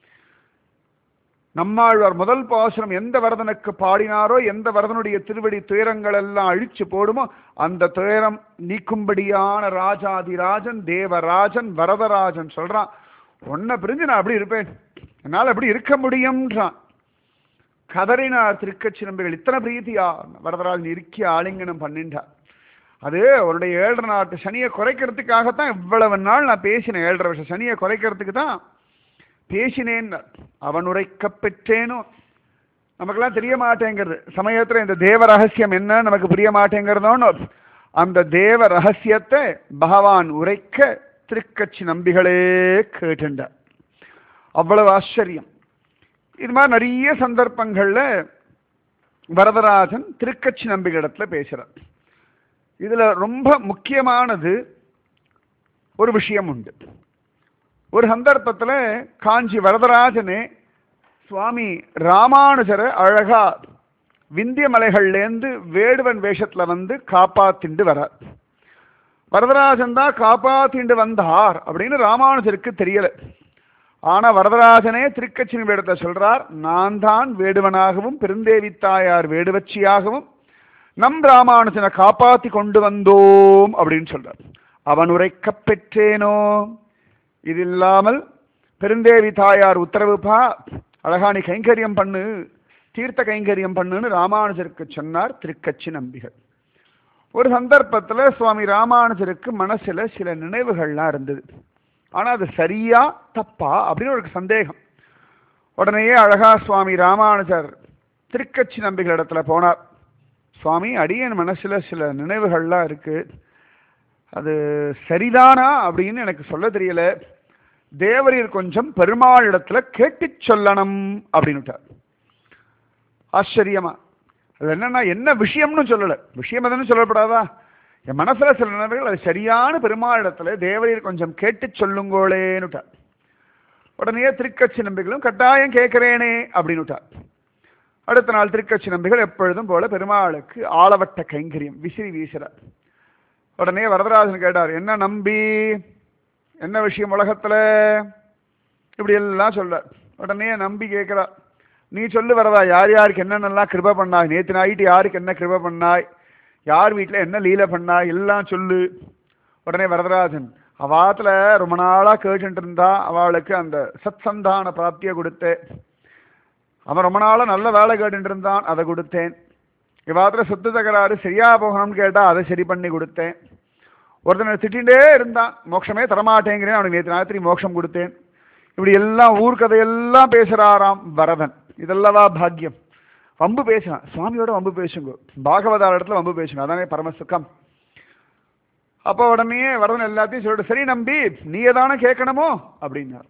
நம்மாழ்வார் முதல் பாசுரம் எந்த வரதனுக்கு பாடினாரோ எந்த வரதனுடைய திருவடி துயரங்கள் எல்லாம் அழிச்சு போடுமோ அந்த துயரம் நீக்கும்படியான ராஜாதிராஜன் தேவராஜன் வரதராஜன் சொல்றான் உன்னை பிரிஞ்சு நான் அப்படி இருப்பேன் என்னால் அப்படி இருக்க முடியும்ன்றான் கதறினார் திருக்கச்சி நம்பிகள் இத்தனை பிரீத்தியா வரதராஜன் இருக்கி ஆலிங்கனம் பண்ணின்றார் அது அவருடைய ஏழரை நாட்டு சனியை குறைக்கிறதுக்காகத்தான் இவ்வளவு நாள் நான் பேசினேன் ஏழரை வருஷம் சனியை குறைக்கிறதுக்கு தான் பேசினேன் அவன் உரைக்க பெற்றேனோ நமக்கெல்லாம் தெரிய மாட்டேங்கிறது சமயத்துல இந்த தேவ ரகசியம் என்ன நமக்கு புரிய மாட்டேங்கிறதோன்னு அந்த தேவ ரகசியத்தை பகவான் உரைக்க திருக்கட்சி நம்பிகளே கேட்டுண்டார் அவ்வளவு ஆச்சரியம் இது மாதிரி நிறைய சந்தர்ப்பங்கள்ல வரதராஜன் திருக்கட்சி நம்பிகளிடத்துல பேசுறார் இதுல ரொம்ப முக்கியமானது ஒரு விஷயம் உண்டு ஒரு சந்தர்ப்பத்துல காஞ்சி வரதராஜனே சுவாமி ராமானுஜரை அழகா விந்திய மலைகள்லேருந்து வேடுவன் வேஷத்துல வந்து காப்பாத்திண்டு வரார் வரதராஜன் தான் காப்பாத்திண்டு வந்தார் அப்படின்னு ராமானுஜருக்கு தெரியல ஆனா வரதராஜனே திருக்கச்சினி வேடத்தை சொல்றார் நான் தான் வேடுவனாகவும் பெருந்தேவி தாயார் வேடுவச்சியாகவும் நம் ராமானுஜனை காப்பாத்தி கொண்டு வந்தோம் அப்படின்னு சொல்றார் அவன் உரைக்கப் பெற்றேனோ இது இல்லாமல் பெருந்தேவி தாயார் உத்தரவுப்பா அழகா நீ கைங்கரியம் பண்ணு தீர்த்த கைங்கரியம் பண்ணுன்னு ராமானுஜருக்கு சொன்னார் திருக்கச்சி நம்பிகள் ஒரு சந்தர்ப்பத்துல சுவாமி ராமானுஜருக்கு மனசுல சில நினைவுகள்லாம் இருந்தது ஆனா அது சரியா தப்பா அப்படின்னு ஒரு சந்தேகம் உடனேயே அழகா சுவாமி ராமானுஜர் திருக்கச்சி நம்பிகள் இடத்துல போனார் சுவாமி அடியன் மனசுல சில நினைவுகள்லாம் இருக்கு அது சரிதானா அப்படின்னு எனக்கு சொல்ல தெரியல தேவரீர் கொஞ்சம் பெருமாள் இடத்துல கேட்டு சொல்லணும் அப்படின்னுட்டார் ஆச்சரியமா அது என்னன்னா என்ன விஷயம்னு சொல்லல விஷயம் எதுன்னு சொல்லப்படாதா என் மனசுல சில நினைவுகள் அது சரியான பெருமாள் இடத்துல தேவரீர் கொஞ்சம் கேட்டு சொல்லுங்கோளேன்னுட்டார் உடனே திருக்கட்சி நம்பிகளும் கட்டாயம் கேட்கிறேனே அப்படின்னுட்டார் அடுத்த நாள் திருக்கட்சி நம்பிகள் எப்பொழுதும் போல பெருமாளுக்கு ஆளவட்ட கைங்கரியம் விசிறி வீசுறார் உடனே வரதராஜன் கேட்டார் என்ன நம்பி என்ன விஷயம் உலகத்துல இப்படி எல்லாம் சொல்றார் உடனே நம்பி கேட்கிறா நீ சொல்லு வரதா யார் யாருக்கு என்னென்னலாம் கிருப பண்ணாய் நேற்று நைட்டு யாருக்கு என்ன கிருப பண்ணாய் யார் வீட்டில் என்ன லீலை பண்ணாய் எல்லாம் சொல்லு உடனே வரதராஜன் அவாத்துல ரொம்ப நாளா கேட்டுட்டு இருந்தா அவளுக்கு அந்த சத் சந்தான பிராப்தியை கொடுத்தேன் அவன் ரொம்ப நாளா நல்ல வேலை கேட்டுட்டு இருந்தான் அதை கொடுத்தேன் இவாத்துல சொத்து தகராறு சரியா போகணும்னு கேட்டா அதை சரி பண்ணி கொடுத்தேன் ஒருத்தனை திட்டிகிட்டே இருந்தான் மோட்சமே தரமாட்டேங்கிறேன் அவனுக்கு நேற்று ராத்திரி மோட்சம் கொடுத்தேன் இப்படி எல்லாம் ஊர்க்கதையெல்லாம் பேசுறாராம் வரதன் இதெல்லவா பாக்கியம் வம்பு பேசுறான் சுவாமியோட வம்பு பேசுங்க பாகவதார் இடத்துல வம்பு பேசுங்க அதானே பரம சுகம் அப்போ உடனே வரதன் எல்லாத்தையும் சொல்லிட்டு சரி நம்பி நீயே தானே கேட்கணுமோ அப்படின்னார்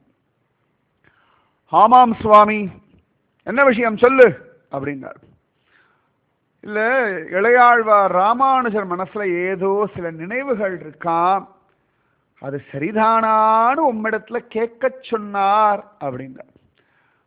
ஆமாம் சுவாமி என்ன விஷயம் சொல்லு அப்படின்னார் இல்ல இளையாழ்வார் ராமானுஜர் மனசுல ஏதோ சில நினைவுகள் இருக்காம் அது சரிதானான்னு உம்மிடத்துல கேட்க சொன்னார் அப்படின்னார்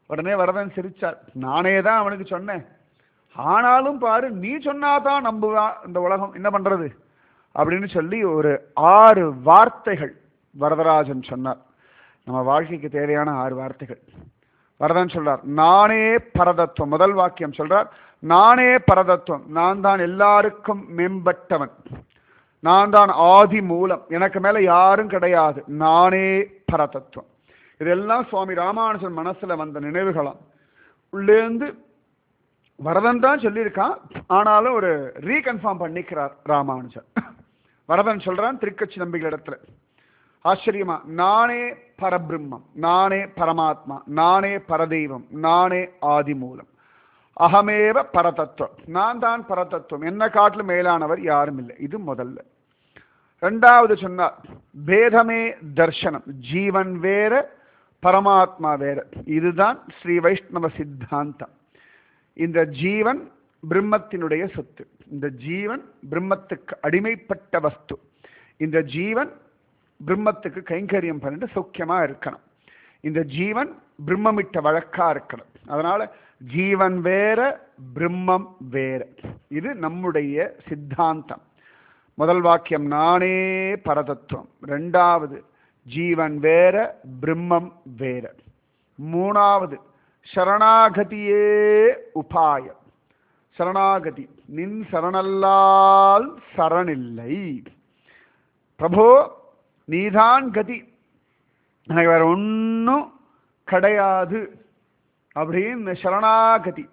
உடனே வரதன் சிரிச்சார் நானே தான் அவனுக்கு சொன்னேன் ஆனாலும் பாரு நீ சொன்னாதான் நம்புவா இந்த உலகம் என்ன பண்றது அப்படின்னு சொல்லி ஒரு ஆறு வார்த்தைகள் வரதராஜன் சொன்னார் நம்ம வாழ்க்கைக்கு தேவையான ஆறு வார்த்தைகள் வரதன் சொல்றார் நானே பரதத்துவம் முதல் வாக்கியம் சொல்றார் நானே பரதத்துவம் நான் தான் எல்லாருக்கும் மேம்பட்டவன் நான் தான் ஆதி மூலம் எனக்கு மேல யாரும் கிடையாது நானே பரதத்துவம் இதெல்லாம் சுவாமி ராமானுஜன் மனசுல வந்த நினைவுகளாம் உள்ளேந்து வரதன் தான் சொல்லியிருக்கான் ஆனாலும் ஒரு ரீகன்ஃபார்ம் பண்ணிக்கிறார் ராமானுஜர் வரதன் சொல்றான் திருக்கட்சி நம்பிகளிடத்துல ஆச்சரியமா நானே பரபிரம்மம் நானே பரமாத்மா நானே பரதெய்வம் நானே ஆதிமூலம் அகமேவ பரதத்துவம் நான் தான் பரதத்துவம் என்ன காட்டிலும் மேலானவர் யாரும் இல்லை இது முதல்ல ரெண்டாவது சொன்னார் பேதமே தர்சனம் ஜீவன் வேற பரமாத்மா வேற இதுதான் ஸ்ரீ வைஷ்ணவ சித்தாந்தம் இந்த ஜீவன் பிரம்மத்தினுடைய சொத்து இந்த ஜீவன் பிரம்மத்துக்கு அடிமைப்பட்ட வஸ்து இந்த ஜீவன் பிரம்மத்துக்கு கைங்கரியம் பண்ணிட்டு சௌக்கியமா இருக்கணும் இந்த ஜீவன் பிரம்மமிட்ட வழக்கா இருக்கணும் அதனால ஜீவன் வேற பிரம்மம் வேற இது நம்முடைய சித்தாந்தம் முதல் வாக்கியம் நானே பரதத்துவம் ரெண்டாவது ஜீவன் வேற பிரம்மம் வேற மூணாவது சரணாகதியே உபாயம் சரணாகதி நின் சரணல்லால் சரணில்லை பிரபோ நீதான் கதி எனக்கு வேற ஒன்றும் கிடையாது அப்படின்னு சரணாகதி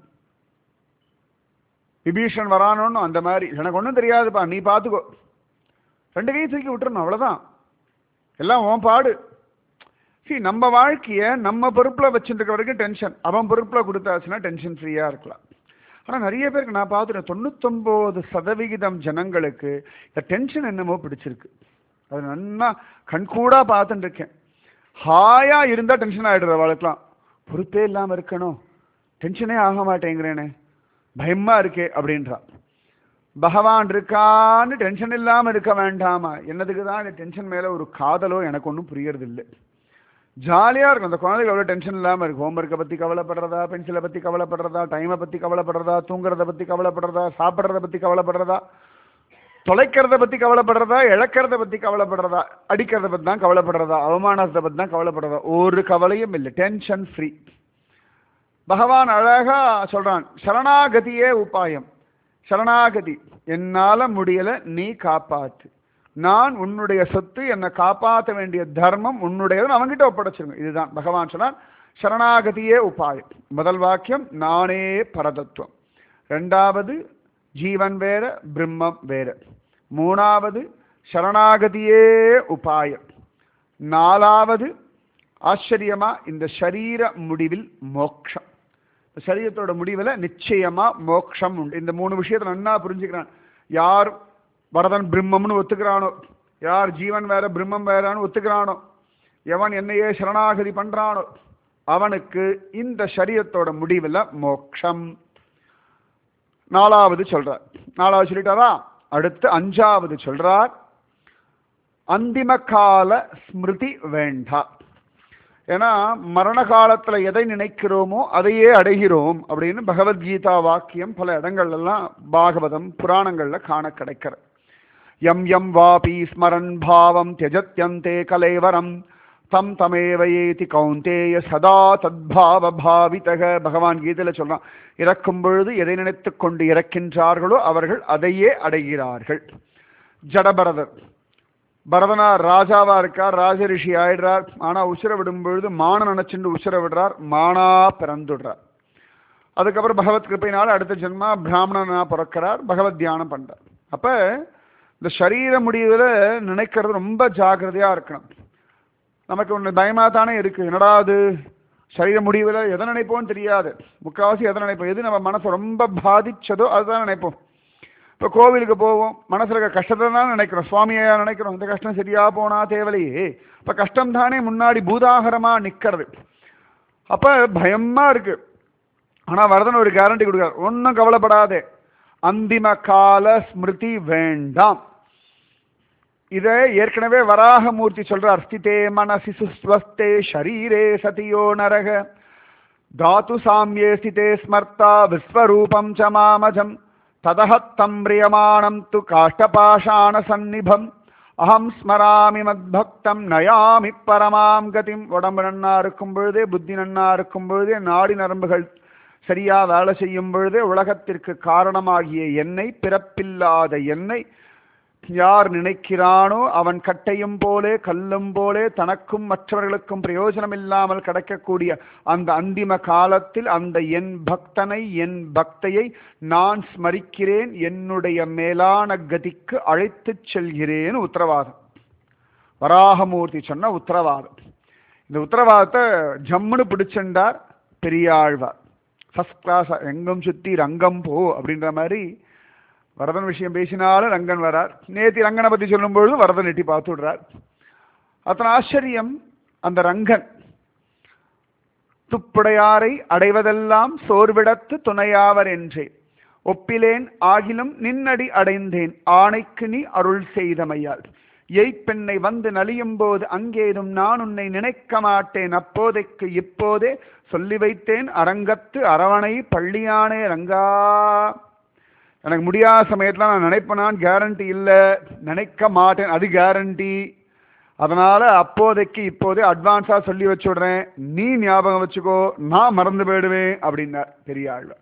விபீஷன் வரானோன்னு அந்த மாதிரி எனக்கு ஒன்றும் தெரியாதுப்பா நீ பார்த்துக்கோ ரெண்டு கையும் தூக்கி விட்டுறணும் அவ்வளோதான் எல்லாம் உன் பாடு சி நம்ம வாழ்க்கையை நம்ம பொறுப்பில் வச்சுட்டு வரைக்கும் டென்ஷன் அவன் பொறுப்பில் கொடுத்தாச்சுன்னா டென்ஷன் ஃப்ரீயாக இருக்கலாம் ஆனால் நிறைய பேருக்கு நான் பார்த்துட்டேன் தொண்ணூத்தொம்பது சதவிகிதம் ஜனங்களுக்கு இந்த டென்ஷன் என்னமோ பிடிச்சிருக்கு அது நன்னா கண்கூடா பார்த்துட்டு இருக்கேன் ஹாயா இருந்தா டென்ஷன் ஆயிடுற அவளுக்குலாம் பொறுப்பே இல்லாம இருக்கணும் டென்ஷனே ஆக மாட்டேங்கிறேனே பயமா இருக்கே அப்படின்றா பகவான் இருக்கான்னு டென்ஷன் இல்லாம இருக்க வேண்டாமா என்னதுக்கு தான் இந்த டென்ஷன் மேல ஒரு காதலோ எனக்கு ஒன்றும் புரியறது இல்லை ஜாலியா இருக்கும் அந்த குழந்தைகள் எவ்வளோ டென்ஷன் இல்லாம இருக்கு ஹோம்ஒர்க்கை பத்தி கவலைப்படுறதா பென்சிலை பத்தி கவலைப்படுறதா டைமை பத்தி கவலைப்படுறதா தூங்குறத பத்தி கவலைப்படுறதா சாப்பிட்றத பத்தி கவலைப்படுறதா தொலைக்கிறத பத்தி கவலைப்படுறதா இழக்கிறத பத்தி கவலைப்படுறதா அடிக்கிறத பத்தி தான் கவலைப்படுறதா அவமானத்தை பத்தி தான் கவலைப்படுறதா ஒரு கவலையும் இல்லை டென்ஷன் ஃப்ரீ பகவான் அழகா சொல்றான் சரணாகதியே உபாயம் சரணாகதி என்னால முடியல நீ காப்பாத்து நான் உன்னுடைய சொத்து என்னை காப்பாற்ற வேண்டிய தர்மம் உன்னுடையது அவன்கிட்ட ஒப்படைச்சிருங்க இதுதான் பகவான் சொன்னான் சரணாகதியே உபாயம் முதல் வாக்கியம் நானே பரதத்துவம் ரெண்டாவது ஜீவன் வேற பிரம்மம் வேற மூணாவது சரணாகதியே உபாயம் நாலாவது ஆச்சரியமா இந்த சரீர முடிவில் மோக்ஷம் இந்த சரீரத்தோட முடிவில் நிச்சயமா மோக்ஷம் உண்டு இந்த மூணு விஷயத்தை நன்னா புரிஞ்சுக்கிறான் யார் வரதன் பிரம்மம்னு ஒத்துக்கிறானோ யார் ஜீவன் வேற பிரம்மம் வேறான்னு ஒத்துக்கிறானோ எவன் என்னையே சரணாகதி பண்றானோ அவனுக்கு இந்த சரீரத்தோட முடிவில் மோக்ஷம் நாலாவது சொல்றார் நாலாவது சொல்லிட்டாரா அடுத்து அஞ்சாவது சொல்றார் அந்திம கால ஸ்மிருதி வேண்டா ஏன்னா மரண காலத்துல எதை நினைக்கிறோமோ அதையே அடைகிறோம் அப்படின்னு பகவத்கீதா வாக்கியம் பல இடங்கள்ல எல்லாம் பாகவதம் புராணங்கள்ல காண கிடைக்கிறது எம் எம் வாபி ஸ்மரன் பாவம் தியஜத்யந்தே கலைவரம் தம் தமேவ ஏதி கௌந்தேய சதா தத்பாவ பாவிதக பகவான் கீதையில சொல்றான் இறக்கும் பொழுது எதை நினைத்துக் கொண்டு இறக்கின்றார்களோ அவர்கள் அதையே அடைகிறார்கள் ஜடபரதர் பரதனார் ராஜாவா இருக்கார் ராஜரிஷி ஆயிடுறார் ஆனா உசிர விடும் பொழுது மான நினைச்சுண்டு உசிர விடுறார் மானா பிறந்துடுறார் அதுக்கப்புறம் பகவத் கிருப்பையினால அடுத்த ஜென்மா பிராமணனா பிறக்கிறார் பகவத் தியானம் பண்றார் அப்ப இந்த சரீர முடிவுல நினைக்கிறது ரொம்ப ஜாக்கிரதையா இருக்கணும் நமக்கு ஒன்று பயமா தானே இருக்கு என்னடா அது சரீர முடிவில் எதை நினைப்போம்னு தெரியாது முக்கால்வாசி எதை நினைப்போம் எது நம்ம மனசை ரொம்ப பாதிச்சதோ அதுதான் நினைப்போம் இப்போ கோவிலுக்கு போவோம் மனசில் இருக்க கஷ்டத்தை தான் நினைக்கிறோம் சுவாமியா நினைக்கிறோம் இந்த கஷ்டம் சரியா போனா தேவலையே இப்போ கஷ்டம் தானே முன்னாடி பூதாகரமா நிற்கிறது அப்போ பயமா இருக்கு ஆனால் வரதன் ஒரு கேரண்டி கொடுக்குறார் ஒன்றும் கவலைப்படாதே அந்திம கால ஸ்மிருதி வேண்டாம் இதை ஏற்கனவே வராகமூர்த்தி சொல்றார் ஸ்திதே மனசி சுஸ்வஸ்தே ஷரீரே சதியோ நரக தாத்து சாமியே ஸ்திதே ஸ்மர்த்தா விஸ்வரூபம் ச மாமஜம் ததஹத்தம் பிரியமாணம் து காஷ்டபாஷாண சந்நிபம் அகம் ஸ்மராமி மத்பக்தம் நயாமி பரமாம் கதிம் உடம்பு நன்னா இருக்கும் பொழுதே புத்தி நன்னா இருக்கும் பொழுதே நாடி நரம்புகள் சரியா வேலை செய்யும் பொழுதே உலகத்திற்கு காரணமாகிய என்னை பிறப்பில்லாத என்னை யார் நினைக்கிறானோ அவன் கட்டையும் போலே கல்லும் போலே தனக்கும் மற்றவர்களுக்கும் பிரயோஜனம் இல்லாமல் கிடைக்கக்கூடிய அந்த அந்திம காலத்தில் அந்த என் பக்தனை என் பக்தையை நான் ஸ்மரிக்கிறேன் என்னுடைய மேலான கதிக்கு அழைத்துச் செல்கிறேன் உத்தரவாதம் வராகமூர்த்தி சொன்ன உத்தரவாதம் இந்த உத்தரவாதத்தை ஜம்முன்னு பிடிச்சிருந்தார் பெரியாழ்வார் ஃபர்ஸ்ட் கிளாஸ் எங்கும் சுத்தி ரங்கம் போ அப்படின்ற மாதிரி வரதன் விஷயம் பேசினாலும் ரங்கன் வரார் நேத்தி ரங்கனை பத்தி சொல்லும்பொழுது வரதன் எட்டி பார்த்து விடுறார் அத்தனை ஆச்சரியம் அந்த ரங்கன் துப்புடையாரை அடைவதெல்லாம் சோர்விடத்து துணையாவர் என்றே ஒப்பிலேன் ஆகிலும் நின்னடி அடைந்தேன் ஆணைக்கு நீ அருள் செய்தமையால் எய்ப்பெண்ணை வந்து நலியும் போது அங்கேதும் நான் உன்னை நினைக்க மாட்டேன் அப்போதைக்கு இப்போதே சொல்லி வைத்தேன் அரங்கத்து அரவணை பள்ளியானே ரங்கா எனக்கு முடியாத சமயத்தில் நான் நினைப்பேனான் கேரண்டி இல்லை நினைக்க மாட்டேன் அது கேரண்டி அதனால அப்போதைக்கு இப்போதே அட்வான்ஸா சொல்லி வச்சுடுறேன் நீ ஞாபகம் வச்சுக்கோ நான் மறந்து போயிடுவேன் அப்படின்னார் பெரிய ஆள்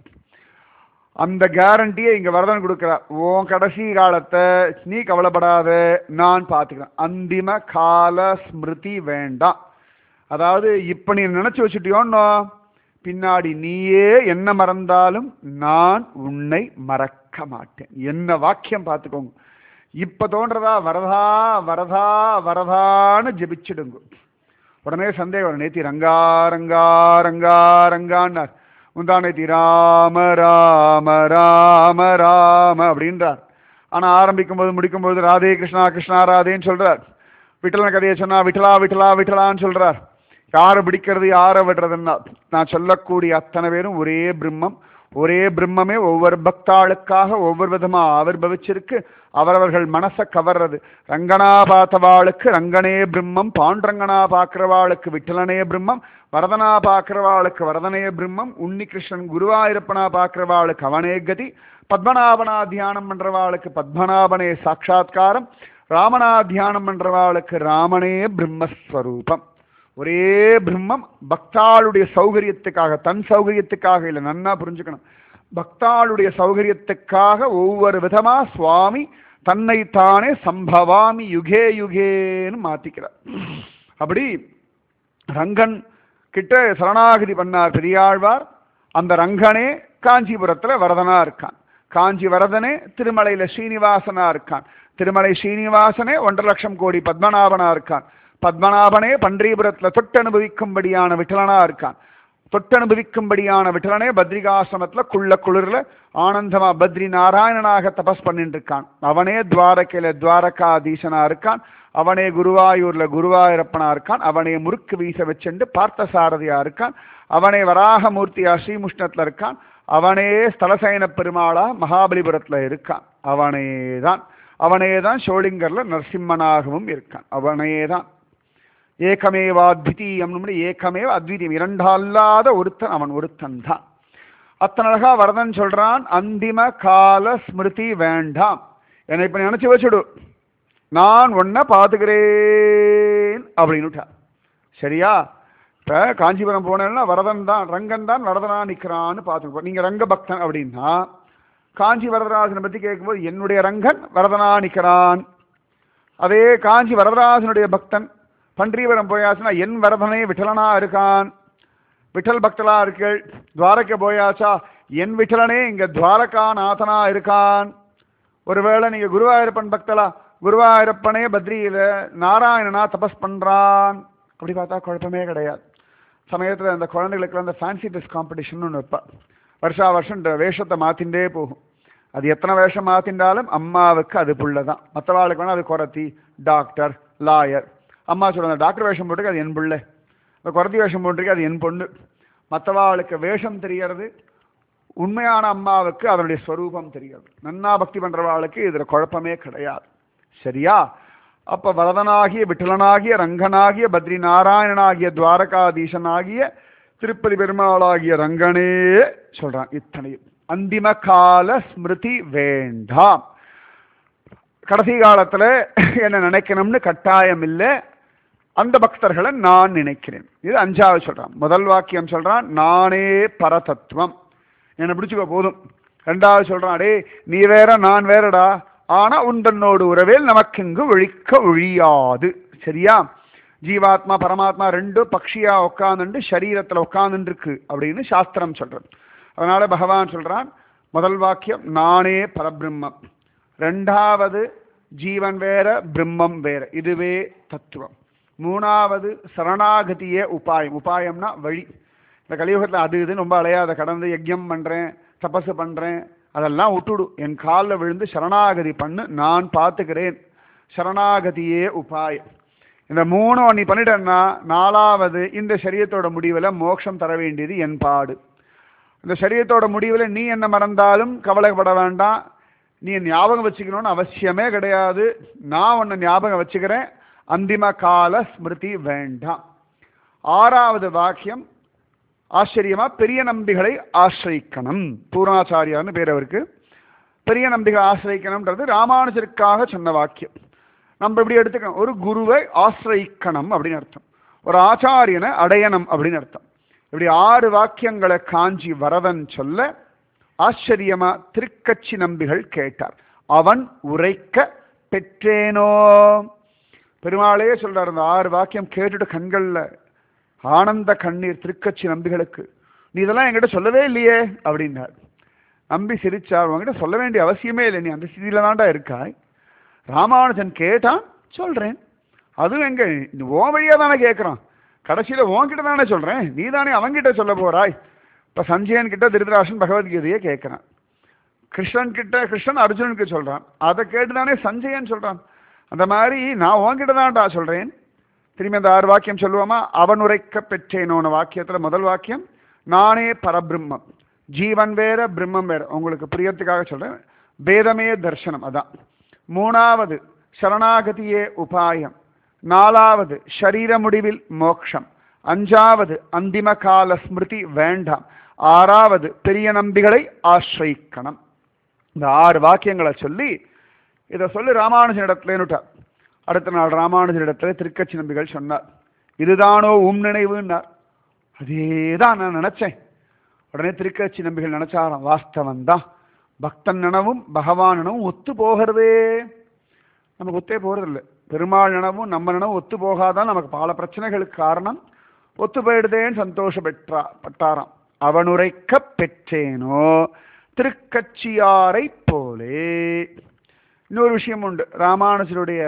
அந்த கேரண்டியை இங்க வரதன் கொடுக்கிறார் உன் கடைசி காலத்தை நீ கவலைப்படாத நான் பார்த்துக்கிறேன் அந்திம கால ஸ்மிருதி வேண்டாம் அதாவது இப்ப நீ நினைச்சு வச்சுட்டியோன்னோ பின்னாடி நீயே என்ன மறந்தாலும் நான் உன்னை மறக்க மாட்டேன் என்ன வாக்கியம் பார்த்துக்கோங்க இப்ப தோன்றதா வரதா வரதா வரதான்னு ஜெபிச்சிடுங்க உடனே சந்தேகம் வரும். நேத்தி ரங்கா ரங்கா ரங்கா ரங்கான்னார் முந்தா நேத்தி ராம ராம ராம ராம அப்படின்றார் ஆனா ஆரம்பிக்கும் போது முடிக்கும் போது ராதே கிருஷ்ணா கிருஷ்ணா ராதேன்னு சொல்றார் விட்டலன் கதையை சொன்னா விட்டலா விட்டலா விட்டலான்னு சொல்றார் யாரை பிடிக்கிறது யாரை விடுறதுன்னா நான் சொல்லக்கூடிய அத்தனை பேரும் ஒரே பிரம்மம் ஒரே பிரம்மமே ஒவ்வொரு பக்தாளுக்காக ஒவ்வொரு விதமா ஆவிர்பவிச்சிருக்கு அவரவர்கள் மனசை கவர்றது ரங்கனா பார்த்தவாளுக்கு ரங்கனே பிரம்மம் பாண்டரங்கனா பார்க்கிறவாளுக்கு விட்டலனே பிரம்மம் வரதனா பார்க்கிறவாளுக்கு வரதனே பிரம்மம் உன்னிகிருஷ்ணன் குருவாயிருப்பனா பார்க்கிறவாளுக்கு அவனே கதி பத்மநாபனா தியானம் பண்றவாளுக்கு பத்மநாபனே சாட்சாத்காரம் ராமனா தியானம் பண்றவாளுக்கு ராமனே பிரம்மஸ்வரூபம் ஒரே பிரம்மம் பக்தாளுடைய சௌகரியத்துக்காக தன் சௌகரியத்துக்காக இல்லை நன்னா புரிஞ்சுக்கணும் பக்தாளுடைய சௌகரியத்துக்காக ஒவ்வொரு விதமா சுவாமி தன்னை தானே சம்பவாமி யுகே யுகேன்னு மாத்திக்கிறார் அப்படி ரங்கன் கிட்ட சரணாகதி பண்ணார் பெரியாழ்வார் அந்த ரங்கனே காஞ்சிபுரத்துல வரதனா இருக்கான் காஞ்சி வரதனே திருமலையில ஸ்ரீனிவாசனா இருக்கான் திருமலை ஸ்ரீனிவாசனே ஒன்றரை லட்சம் கோடி பத்மநாபனா இருக்கான் பத்மநாபனே பன்றிபுரத்துல தொட்டனுபவிக்கும்படியான விட்டலனா இருக்கான் தொட்டனுபவிக்கும்படியான விட்டலனே பத்ரிகாசிரமத்துல குள்ள குளிர்ல ஆனந்தமா பத்ரி நாராயணனாக தபஸ் பண்ணிட்டு இருக்கான் அவனே துவாரகையில துவாரகாதீசனா இருக்கான் அவனே குருவாயூர்ல குருவாயூரப்பனா இருக்கான் அவனே முறுக்கு வீச வச்சுண்டு பார்த்தசாரதியா இருக்கான் அவனே வராகமூர்த்தியா ஸ்ரீமுஷ்ணத்துல இருக்கான் அவனே ஸ்தலசயன பெருமாளா மகாபலிபுரத்துல இருக்கான் அவனே தான் அவனே தான் ஷோலிங்கர்ல நரசிம்மனாகவும் இருக்கான் அவனே தான் ஏகமேவா அத்விதீயம் ஏகமேவ அத்விதீயம் இரண்டல்லாத ஒருத்தன் அவன் ஒருத்தன் தான் அத்தனை அழகா வரதன் சொல்றான் அந்திம கால ஸ்மிருதி வேண்டாம் என்னை இப்ப நினைச்சு வச்சுடு நான் உன்னை பாத்துக்கிறேன் அப்படின்னு சரியா இப்ப காஞ்சிபுரம் போனேன்னா வரதன் தான் ரங்கன் தான் வரதனா நிக்கிறான்னு பார்த்துக்கோ நீங்க ரங்க பக்தன் அப்படின்னா காஞ்சி வரதராஜனை பத்தி கேட்கும்போது என்னுடைய ரங்கன் வரதனா நிக்கிறான் அதே காஞ்சி வரதராஜனுடைய பக்தன் பன்றிவரம் போயாச்சுன்னா என் வரதனே விட்டலனா இருக்கான் விட்டல் பக்தலா இருக்கள் துவாரகை போயாச்சா என் விட்டலனே இங்க துவாரகா நாதனா இருக்கான் ஒருவேளை நீங்க குருவாயூரப்பன் பக்தலா குருவாயூரப்பனே பத்ரியில நாராயணனா தபஸ் பண்றான் அப்படி பார்த்தா குழப்பமே கிடையாது சமயத்துல அந்த குழந்தைகளுக்கு அந்த ஃபேன்சி ட்ரெஸ் காம்படிஷன் ஒன்று வைப்பா வருஷா வருஷம் இந்த வேஷத்தை மாத்திண்டே போகும் அது எத்தனை வேஷம் மாத்திண்டாலும் அம்மாவுக்கு அது புள்ளதான் மற்றவாளுக்கு வேணா அது குரத்தி டாக்டர் லாயர் அம்மா சொல்லுவாங்க டாக்டர் வேஷம் போட்டுருக்கு அது என் பிள்ளை இந்த குரத்தி வேஷம் போட்டிருக்கு அது என் பொண்ணு மற்றவாளுக்கு வேஷம் தெரியறது உண்மையான அம்மாவுக்கு அதனுடைய ஸ்வரூபம் தெரியாது நன்னா பக்தி பண்றவாளுக்கு இதுல குழப்பமே கிடையாது சரியா அப்ப வரதனாகிய விட்டலனாகிய ரங்கனாகிய பத்ரி நாராயணனாகிய துவாரகாதீசனாகிய திருப்பதி பெருமாளாகிய ரங்கனே சொல்றான் இத்தனையும் அந்திம கால ஸ்மிருதி வேண்டாம் கடைசி காலத்துல என்ன நினைக்கணும்னு கட்டாயம் இல்லை அந்த பக்தர்களை நான் நினைக்கிறேன் இது அஞ்சாவது சொல்றான் முதல் வாக்கியம் சொல்றான் நானே பரதத்துவம் என்னை பிடிச்சுக்க போதும் ரெண்டாவது சொல்றான் அடே நீ வேற நான் வேறடா ஆனா உந்தன்னோடு உறவேல் நமக்கு இங்கு ஒழிக்க ஒழியாது சரியா ஜீவாத்மா பரமாத்மா ரெண்டும் பக்ஷியா உட்காந்துண்டு சரீரத்துல உட்காந்துட்டு இருக்கு அப்படின்னு சாஸ்திரம் சொல்றது அதனால பகவான் சொல்றான் முதல் வாக்கியம் நானே பரபிரம்மம் ரெண்டாவது ஜீவன் வேற பிரம்மம் வேற இதுவே தத்துவம் மூணாவது சரணாகதியே உபாயம் உபாயம்னா வழி இந்த கலியுகத்தில் அது இதுன்னு ரொம்ப அலையாத கடந்து யஜ்யம் பண்ணுறேன் தபசு பண்ணுறேன் அதெல்லாம் விட்டுடு என் காலில் விழுந்து சரணாகதி பண்ணு நான் பார்த்துக்கிறேன் சரணாகதியே உபாயம் இந்த மூணு நீ பண்ணிட்டேன்னா நாலாவது இந்த சரீரத்தோட முடிவில் மோட்சம் தர வேண்டியது என் பாடு இந்த சரீரத்தோட முடிவில் நீ என்ன மறந்தாலும் கவலைப்பட வேண்டாம் நீ ஞாபகம் வச்சுக்கணும்னு அவசியமே கிடையாது நான் உன்னை ஞாபகம் வச்சுக்கிறேன் அந்திம கால ஸ்மிருதி வேண்டாம் ஆறாவது வாக்கியம் ஆச்சரியமா பெரிய நம்பிகளை ஆசிரிக்கணும் பூர்ணாச்சாரியார்னு பேர் அவருக்கு பெரிய நம்பிகை ஆசிரிக்கணும்ன்றது ராமானுஜருக்காக சொன்ன வாக்கியம் நம்ம இப்படி எடுத்துக்கணும் ஒரு குருவை ஆசிரிக்கணும் அப்படின்னு அர்த்தம் ஒரு ஆச்சாரியனை அடையணும் அப்படின்னு அர்த்தம் இப்படி ஆறு வாக்கியங்களை காஞ்சி வரதன் சொல்ல ஆச்சரியமா திருக்கட்சி நம்பிகள் கேட்டார் அவன் உரைக்க பெற்றேனோ பெருமாளே சொல்றார் அந்த ஆறு வாக்கியம் கேட்டுட்டு கண்கள்ல ஆனந்த கண்ணீர் திருக்கட்சி நம்பிகளுக்கு நீ இதெல்லாம் என்கிட்ட சொல்லவே இல்லையே அப்படின்னார் நம்பி சிரிச்சார் உங்ககிட்ட சொல்ல வேண்டிய அவசியமே இல்லை நீ அந்த ஸ்திதியில தான்டா இருக்காய் ராமானுஜன் கேட்டான் சொல்றேன் அதுவும் எங்க ஓ வழியா தானே கேட்கறான் கடைசியில உன்கிட்ட தானே சொல்றேன் நீ தானே அவன்கிட்ட சொல்ல போறாய் இப்ப சஞ்சயன் கிட்ட திருதராசன் பகவத்கீதையை கேட்கிறான் கிருஷ்ணன் கிட்ட கிருஷ்ணன் அர்ஜுனனுக்கு சொல்றான் அதை கேட்டு தானே சஞ்சயன் சொல்றான் அந்த மாதிரி நான் உன்கிட்ட தான்டா சொல்றேன் திரும்பி அந்த ஆறு வாக்கியம் சொல்லுவோமா அவன் உரைக்க பெற்றேனோன வாக்கியத்துல முதல் வாக்கியம் நானே பரபிரம்மம் ஜீவன் வேற பிரம்மம் வேற உங்களுக்கு பிரியத்துக்காக சொல்றேன் வேதமே தர்சனம் அதான் மூணாவது சரணாகதியே உபாயம் நாலாவது ஷரீர முடிவில் மோக்ஷம் அஞ்சாவது அந்திம கால ஸ்மிருதி வேண்டாம் ஆறாவது பெரிய நம்பிகளை ஆசிரிக்கணும் இந்த ஆறு வாக்கியங்களை சொல்லி இதை சொல்லி ராமானுஜனிடத்துலன்னுட்டார் அடுத்த நாள் ராமானுஜனிடத்துல திருக்கட்சி நம்பிகள் சொன்னார் இதுதானோ உம் நினைவுன்னார் அதேதான் நான் நினைச்சேன் உடனே திருக்கட்சி நம்பிகள் நினைச்சாராம் வாஸ்தவம் தான் பக்தன் நினவும் பகவான் நினவும் ஒத்து போகிறதே நமக்கு ஒத்தே போறதில்லை பெருமாள் நினவும் நம்ம நினவும் ஒத்து போகாதான் நமக்கு பல பிரச்சனைகளுக்கு காரணம் ஒத்து போயிடுதேன்னு சந்தோஷப்பெற்றா பட்டாராம் அவனுரைக்க பெற்றேனோ திருக்கட்சியாரை போலே இன்னொரு விஷயம் உண்டு ராமானுஜருடைய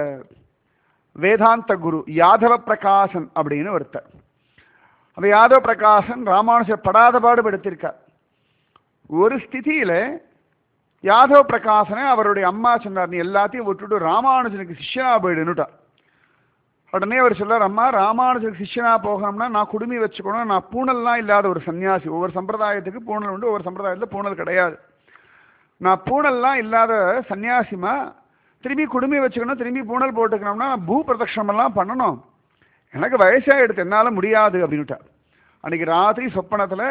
வேதாந்த குரு யாதவ பிரகாசன் அப்படின்னு ஒருத்தர் அந்த யாதவ பிரகாசன் ராமானுஜர் படாத பாடுபடுத்திருக்கார் ஒரு ஸ்திதியில யாதவ பிரகாசனை அவருடைய அம்மா சொன்னார் நீ எல்லாத்தையும் விட்டுட்டு ராமானுஜனுக்கு சிஷ்யனா போயிடுன்னுட்டார் உடனே அவர் சொல்றார் அம்மா ராமானுஜருக்கு சிஷ்யனா போகணும்னா நான் குடுமி வச்சுக்கணும் நான் பூணல்லாம் இல்லாத ஒரு சன்னியாசி ஒவ்வொரு சம்பிரதாயத்துக்கு பூணல் உண்டு ஒவ்வொரு சம்பிரதாயத்தில் பூணல் கிடையாது நான் பூணல்லாம் இல்லாத சன்னியாசிமா திரும்பி குடுமி வச்சுக்கணும் திரும்பி பூணல் போட்டுக்கணும்னா நான் பூ பிரதட்சணமெல்லாம் பண்ணணும் எனக்கு வயசாகிடுது என்னால் முடியாது அப்படின்னுட்டார் அன்னைக்கு ராத்திரி சொப்பனத்தில்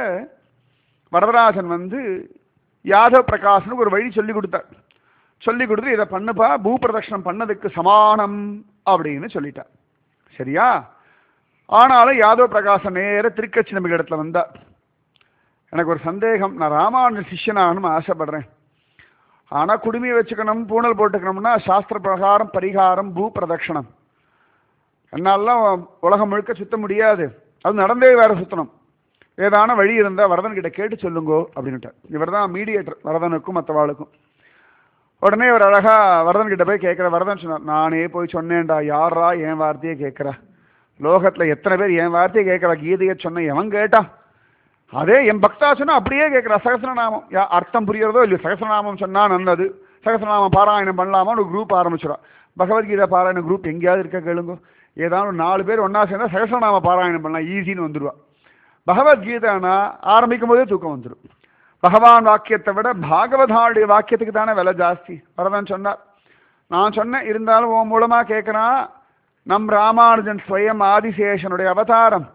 வரதராஜன் வந்து யாதவ் பிரகாஷனுக்கு ஒரு வழி சொல்லி கொடுத்தார் சொல்லி கொடுத்து இதை பண்ணுப்பா பூ பிரதட்சணம் பண்ணதுக்கு சமானம் அப்படின்னு சொல்லிட்டார் சரியா ஆனாலும் யாதவ் பிரகாசன் நேர திருக்கட்சி நம்பிக்கை இடத்துல வந்தார் எனக்கு ஒரு சந்தேகம் நான் ராமானுஜ சிஷ்யனாகணும்னு ஆசைப்படுறேன் ஆனால் குடுமையை வச்சுக்கணும் பூணல் போட்டுக்கணும்னா சாஸ்திர பிரகாரம் பரிகாரம் பூ பிரதட்சணம் என்னாலாம் உலகம் முழுக்க சுத்த முடியாது அது நடந்தே வேற சுத்தணும் ஏதான வழி இருந்தால் வரதன் கிட்ட கேட்டு சொல்லுங்கோ அப்படின்ட்டார் இவர் தான் மீடியேட்டர் வரதனுக்கும் மற்றவாளுக்கும் உடனே ஒரு அழகா வரதன் கிட்ட போய் கேட்குற வரதன் சொன்னார் நானே போய் சொன்னேன்டா யாரா என் வார்த்தையே கேட்குறா லோகத்துல எத்தனை பேர் என் வார்த்தையை கேட்குறா கீதையை சொன்ன எவன் கேட்டான் அதே என் பக்தா சொன்னா அப்படியே கேட்குறா சகசரநாமம் யா அர்த்தம் புரியறதோ இல்லையோ சகசரநாமம் சொன்னா நல்லது சகசரநாமம் பாராயணம் பண்ணலாமா ஒரு குரூப் ஆரம்பிச்சிடும் பகவத்கீதை பாராயண குரூப் எங்கேயாவது இருக்க கேளுங்க ஏதாவது ஒரு நாலு பேர் ஒன்றா சேர்ந்தா சகசரநாம பாராயணம் பண்ணலாம் ஈஸின்னு வந்துடுவா பகவத்கீதைனா ஆரம்பிக்கும் போதே தூக்கம் வந்துடும் பகவான் வாக்கியத்தை விட பாகவதாளுடைய வாக்கியத்துக்கு தானே விலை ஜாஸ்தி வரதான் சொன்னார் நான் சொன்னேன் இருந்தாலும் உன் மூலமா கேட்குறான் நம் ராமானுஜன் ஸ்வயம் ஆதிசேஷனுடைய அவதாரம்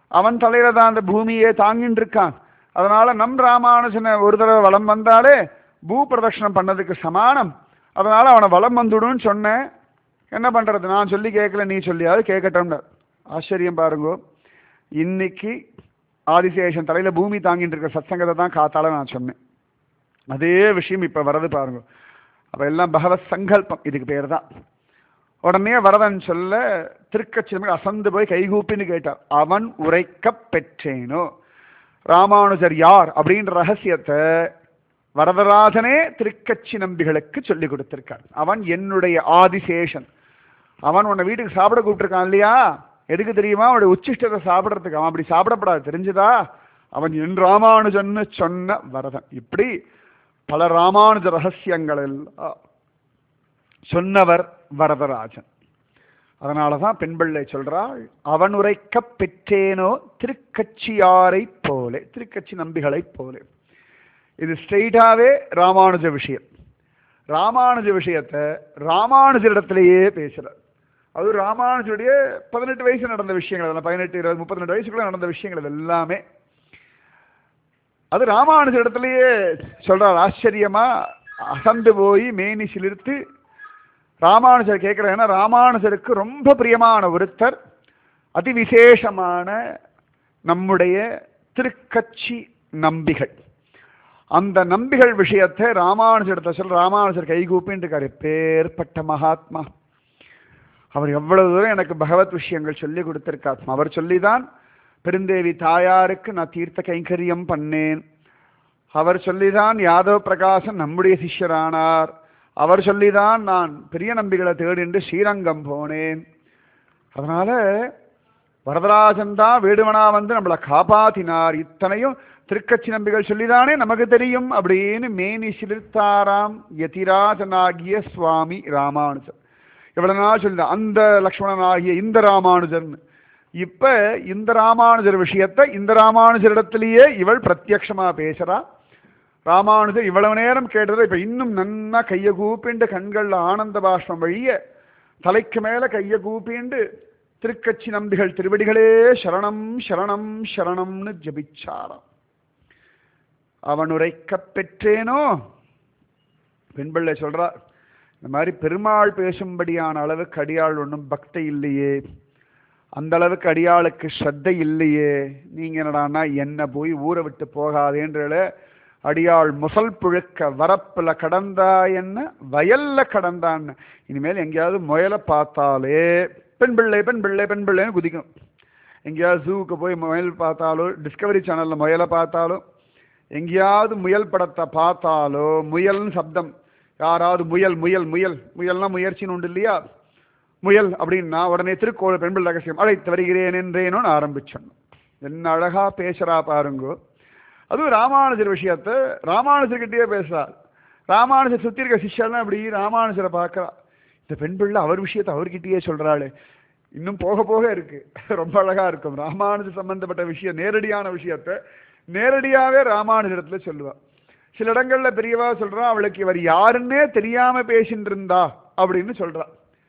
அவன் தலையில தான் அந்த பூமியே தாங்கின்னு இருக்கான் அதனால நம் ராமானுஜனை ஒரு தடவை வலம் வந்தாலே பூ பிரதட்சணம் பண்ணதுக்கு சமானம் அதனால அவனை வலம் வந்துடுன்னு சொன்னேன் என்ன பண்றது நான் சொல்லி கேட்கல நீ சொல்லியாவது கேட்கட்டோம்னு ஆச்சரியம் பாருங்கோ இன்னைக்கு ஆதிசேஷன் தலையில பூமி தாங்கிட்டு இருக்க சத்சங்கத்தை தான் காத்தால நான் சொன்னேன் அதே விஷயம் இப்ப வரது பாருங்க அப்ப எல்லாம் பகவத் சங்கல்பம் இதுக்கு பேர் தான் உடனே வரதன் சொல்ல திருக்கச்சிதம்பரம் அசந்து போய் கைகூப்பின்னு கேட்டார் அவன் உரைக்க பெற்றேனோ ராமானுஜர் யார் அப்படின்ற ரகசியத்தை வரதராஜனே திருக்கச்சி நம்பிகளுக்கு சொல்லி கொடுத்திருக்கார் அவன் என்னுடைய ஆதிசேஷன் அவன் உன்னை வீட்டுக்கு சாப்பிட கூப்பிட்டுருக்கான் இல்லையா எதுக்கு தெரியுமா அவனுடைய உச்சிஷ்டத்தை சாப்பிட்றதுக்கு அவன் அப்படி சாப்பிடப்படாது தெரிஞ்சுதா அவன் என் ராமானுஜன்னு சொன்ன வரதன் இப்படி பல ராமானுஜ ரகசியங்கள் எல்லாம் சொன்னவர் வரதராஜன் அதனால தான் பெண்பிள்ளை சொல்றாள் அவன் உரைக்க பெற்றேனோ திருக்கட்சியாரை போலே திருக்கட்சி நம்பிகளைப் போலே இது ஸ்ட்ரெயிட்டாவே ராமானுஜ விஷயம் ராமானுஜ விஷயத்தை ராமானுஜரிடத்திலேயே பேசுறார் அது ராமானுஜருடைய பதினெட்டு வயசு நடந்த விஷயங்கள் அதெல்லாம் பதினெட்டு இருபது முப்பத்தி ரெண்டு வயசுக்குள்ள நடந்த விஷயங்கள் இது எல்லாமே அது ராமானுஜர் இடத்துலயே சொல்றார் ஆச்சரியமா அசந்து போய் மேனி சிலிர்த்து ராமானுஜர் கேட்கிறார் ஏன்னா ராமானுஜருக்கு ரொம்ப பிரியமான ஒருத்தர் அதிவிசேஷமான நம்முடைய திருக்கட்சி நம்பிகள் அந்த நம்பிகள் விஷயத்தை ராமானுஜரிடத்தை சொல்ல ராமானுஜர் கைகூப்பின்னு இருக்காரு பேர்பட்ட மகாத்மா அவர் எவ்வளவு தூரம் எனக்கு பகவத் விஷயங்கள் சொல்லி கொடுத்திருக்கார் அவர் சொல்லிதான் பெருந்தேவி தாயாருக்கு நான் தீர்த்த கைங்கரியம் பண்ணேன் அவர் சொல்லிதான் யாதவ பிரகாசன் நம்முடைய சிஷ்யரானார் அவர் சொல்லிதான் நான் பெரிய நம்பிகளை தேடிண்டு ஸ்ரீரங்கம் போனேன் அதனால வரதராஜன் தான் வேடுவனா வந்து நம்மளை காப்பாத்தினார் இத்தனையும் திருக்கச்சி நம்பிகள் சொல்லிதானே நமக்கு தெரியும் அப்படின்னு மேனி சிலிர்த்தாராம் யதிராஜனாகிய சுவாமி ராமானுஜர் எவ்வளவு நாள் சொல்லி அந்த லக்ஷ்மணனாகிய இந்த ராமானுஜர்னு இப்ப இந்த ராமானுஜர் விஷயத்தை இந்த ராமானுஜரிடத்திலேயே இவள் பிரத்யக்ஷமா பேசுறா ராமானுஜர் இவ்வளவு நேரம் கேட்டதை இப்ப இன்னும் நன்னா கைய கூப்பிண்டு கண்கள்ல ஆனந்த பாஷ்பம் வழிய தலைக்கு மேல கைய கூப்பிண்டு திருக்கட்சி நம்பிகள் திருவடிகளே சரணம் சரணம் சரணம்னு ஜபிச்சாராம் அவன் உரைக்க பெற்றேனோ பெண்பிள்ளை சொல்றா இந்த மாதிரி பெருமாள் பேசும்படியான அளவுக்கு அடியாள் ஒன்றும் பக்தி இல்லையே அந்த அளவுக்கு அடியாளுக்கு ஸ்ரத்தை இல்லையே நீங்க என்னடான்னா என்ன போய் ஊரை விட்டு போகாதேன்ற அடியாள் முசல் புழுக்க வரப்புல கடந்தா என்ன வயல்ல கடந்தான்னு இனிமேல் எங்கேயாவது முயலை பார்த்தாலே பெண் பிள்ளை பெண் பிள்ளை பெண் பிள்ளைன்னு குதிக்கணும் எங்கேயாவது ஜூவுக்கு போய் முயல் பார்த்தாலோ டிஸ்கவரி சேனல்ல முயலை பார்த்தாலோ எங்கேயாவது முயல் படத்தை பார்த்தாலோ முயல்னு சப்தம் யாராவது முயல் முயல் முயல் முயல்னா முயற்சின்னு உண்டு இல்லையா முயல் அப்படின்னா உடனே திருக்கோள் பெண்பிள் ரகசியம் அழைத்து வருகிறேன் என்றேனோன்னு ஆரம்பிச்சோம் என்ன அழகா பேசுறா பாருங்கோ அதுவும் ராமானுஜர் விஷயத்த ராமானுஜர்கிட்டயே பேசுறார் ராமானுஜர் சுத்தி இருக்க சிஷ்யெல்லாம் இப்படி ராமானுஜரை பார்க்கறா இந்த பெண் பிள்ளை அவர் விஷயத்தை அவர்கிட்டயே சொல்றாளே இன்னும் போக போக இருக்கு ரொம்ப அழகா இருக்கும் ராமானுஜர் சம்பந்தப்பட்ட விஷயம் நேரடியான விஷயத்த நேரடியாவே ராமானுஜரத்துல சொல்லுவா சில இடங்கள்ல பெரியவா சொல்றா அவளுக்கு இவர் யாருன்னே தெரியாம பேசிட்டு இருந்தா அப்படின்னு சொல்றா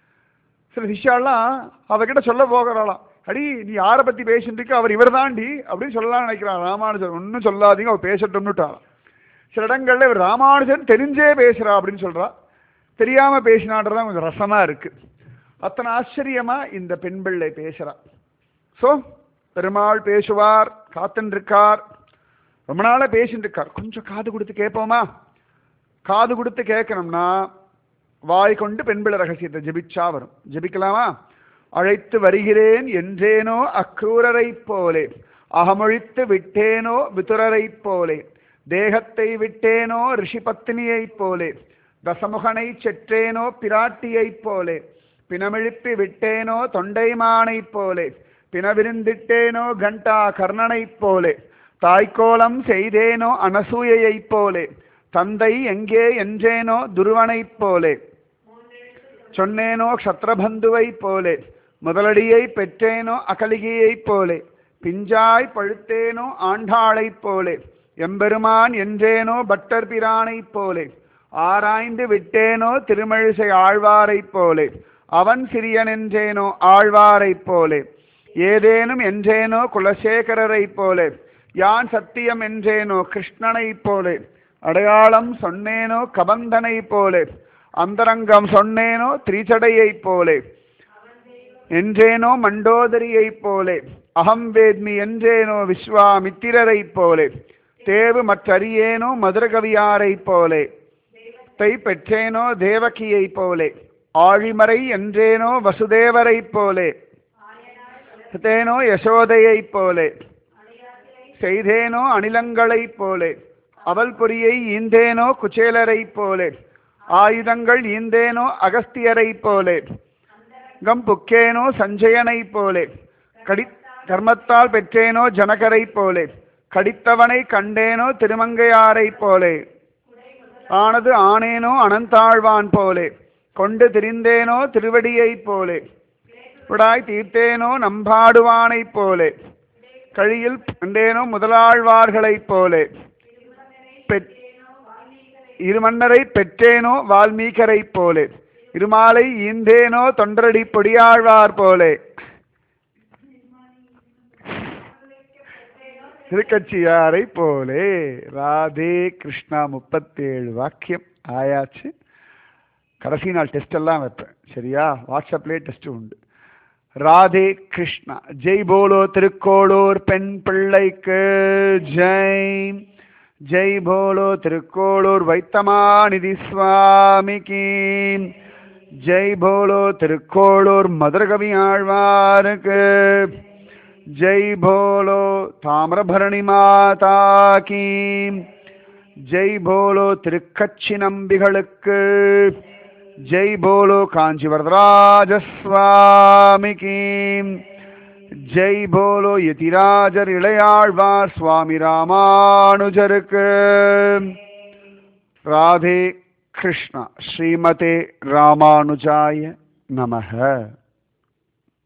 சில சிஷ்யாலாம் அவகிட்ட சொல்ல போகிறாளாம் அடி நீ யாரை பத்தி பேசிட்டு இருக்க அவர் இவர் தாண்டி அப்படின்னு சொல்லலாம் நினைக்கிறான் ராமானுஜர் ஒன்றும் சொல்லாதீங்க அவர் பேசட்டும்னுட்டாராம் சில இடங்கள்ல இவர் ராமானுஜன் தெரிஞ்சே பேசுறா அப்படின்னு சொல்றா தெரியாம பேசினான்றதான் கொஞ்சம் ரசமா இருக்கு அத்தனை ஆச்சரியமா இந்த பெண் பிள்ளை பேசுறா ஸோ பெருமாள் பேசுவார் காத்துன்னு இருக்கார் ரொம்ப நாளா பேசிட்டு இருக்கார் கொஞ்சம் காது கொடுத்து கேட்போமா காது கொடுத்து கேட்கணும்னா வாய் கொண்டு பெண் பிள்ளை ரகசியத்தை ஜெபிச்சா வரும் ஜெபிக்கலாமா அழைத்து வருகிறேன் என்றேனோ அக்ரூரரைப் போலே அகமொழித்து விட்டேனோ விதுரரைப் போலே தேகத்தை விட்டேனோ ரிஷி பத்தினியைப் போலே தசமுகனை செற்றேனோ பிராட்டியைப் போலே பிணமிழுப்பி விட்டேனோ தொண்டைமானைப் போலே பிணவிருந்திட்டேனோ கண்டா கர்ணனைப் போலே தாய்க்கோலம் செய்தேனோ அனசூயைப் போலே தந்தை எங்கே என்றேனோ துருவனைப் போலே சொன்னேனோ க்ஷத்ரபந்துவைப் போலே முதலடியை பெற்றேனோ அகலிகையைப் போலே பிஞ்சாய் பழுத்தேனோ ஆண்டாளைப் போலே எம்பெருமான் என்றேனோ பட்டர் பிரானைப் போலே ஆராய்ந்து விட்டேனோ திருமழிசை ஆழ்வாரைப் போலே அவன் சிறியன் என்றேனோ ஆழ்வாரைப் போலே ஏதேனும் என்றேனோ குலசேகரரைப் போலே யான் சத்தியம் என்றேனோ கிருஷ்ணனைப் போலே அடையாளம் சொன்னேனோ கபந்தனைப் போலே அந்தரங்கம் சொன்னேனோ திரிச்சடையைப் போலே என்றேனோ மண்டோதரியைப் போலே அகம் வேத்மி என்றேனோ விஸ்வாமித்திரரைப் போலே தேவு மற்றறியேனோ மதுரகவியாரைப் போலே தை பெற்றேனோ தேவகியைப் போலே ஆழிமறை என்றேனோ வசுதேவரைப் போலே தேனோ யசோதையைப் போலே செய்தேனோ அணிலங்களைப் போலே அவல் பொறியை ஈந்தேனோ குச்சேலரைப் போலே ஆயுதங்கள் ஈந்தேனோ அகஸ்தியரைப் போலே கம் புக்கேனோ சஞ்சயனைப் போலே கடி கர்மத்தால் பெற்றேனோ ஜனகரைப் போலே கடித்தவனை கண்டேனோ திருமங்கையாரைப் போலே ஆனது ஆனேனோ அனந்தாழ்வான் போலே கொண்டு திரிந்தேனோ திருவடியைப் போலே விடாய் தீர்த்தேனோ நம்பாடுவானைப் போலே கழியில் கண்டேனோ முதலாழ்வார்களைப் போலே பெற்- இருமன்னரை பெற்றேனோ வால்மீகரைப் போலே இருமாலை ஈந்தேனோ தொண்டரடி பொடியாழ்வார் போலே திருக்கட்சியாரை போலே ராதே கிருஷ்ணா முப்பத்தேழு வாக்கியம் ஆயாச்சு கடைசி நாள் டெஸ்ட் எல்லாம் வைப்பேன் சரியா வாட்ஸ்அப்லேயே டெஸ்ட் உண்டு ராதே கிருஷ்ணா ஜெய் போலோ திருக்கோளூர் பெண் பிள்ளைக்கு ஜெய் ஜெய் போலோ திருக்கோளூர் வைத்தமாநிதி சுவாமிக்கு ஜெய் போலோ திருக்கோளூர் மதுரகவி ஆழ்வாருக்கு ஜெய் போலோ தாமிரபரணி மாதா கீ ஜெய் போலோ திருக்கச்சி நம்பிகளுக்கு ஜெய் போலோ காஞ்சி வரதராஜ சுவாமிக்கு ஜெய் போலோ யதிராஜர் இளையாழ்வார் சுவாமி ராமானுஜருக்கு ராதே கிருஷ்ணா ஸ்ரீமதே ராமானுஜாய நமः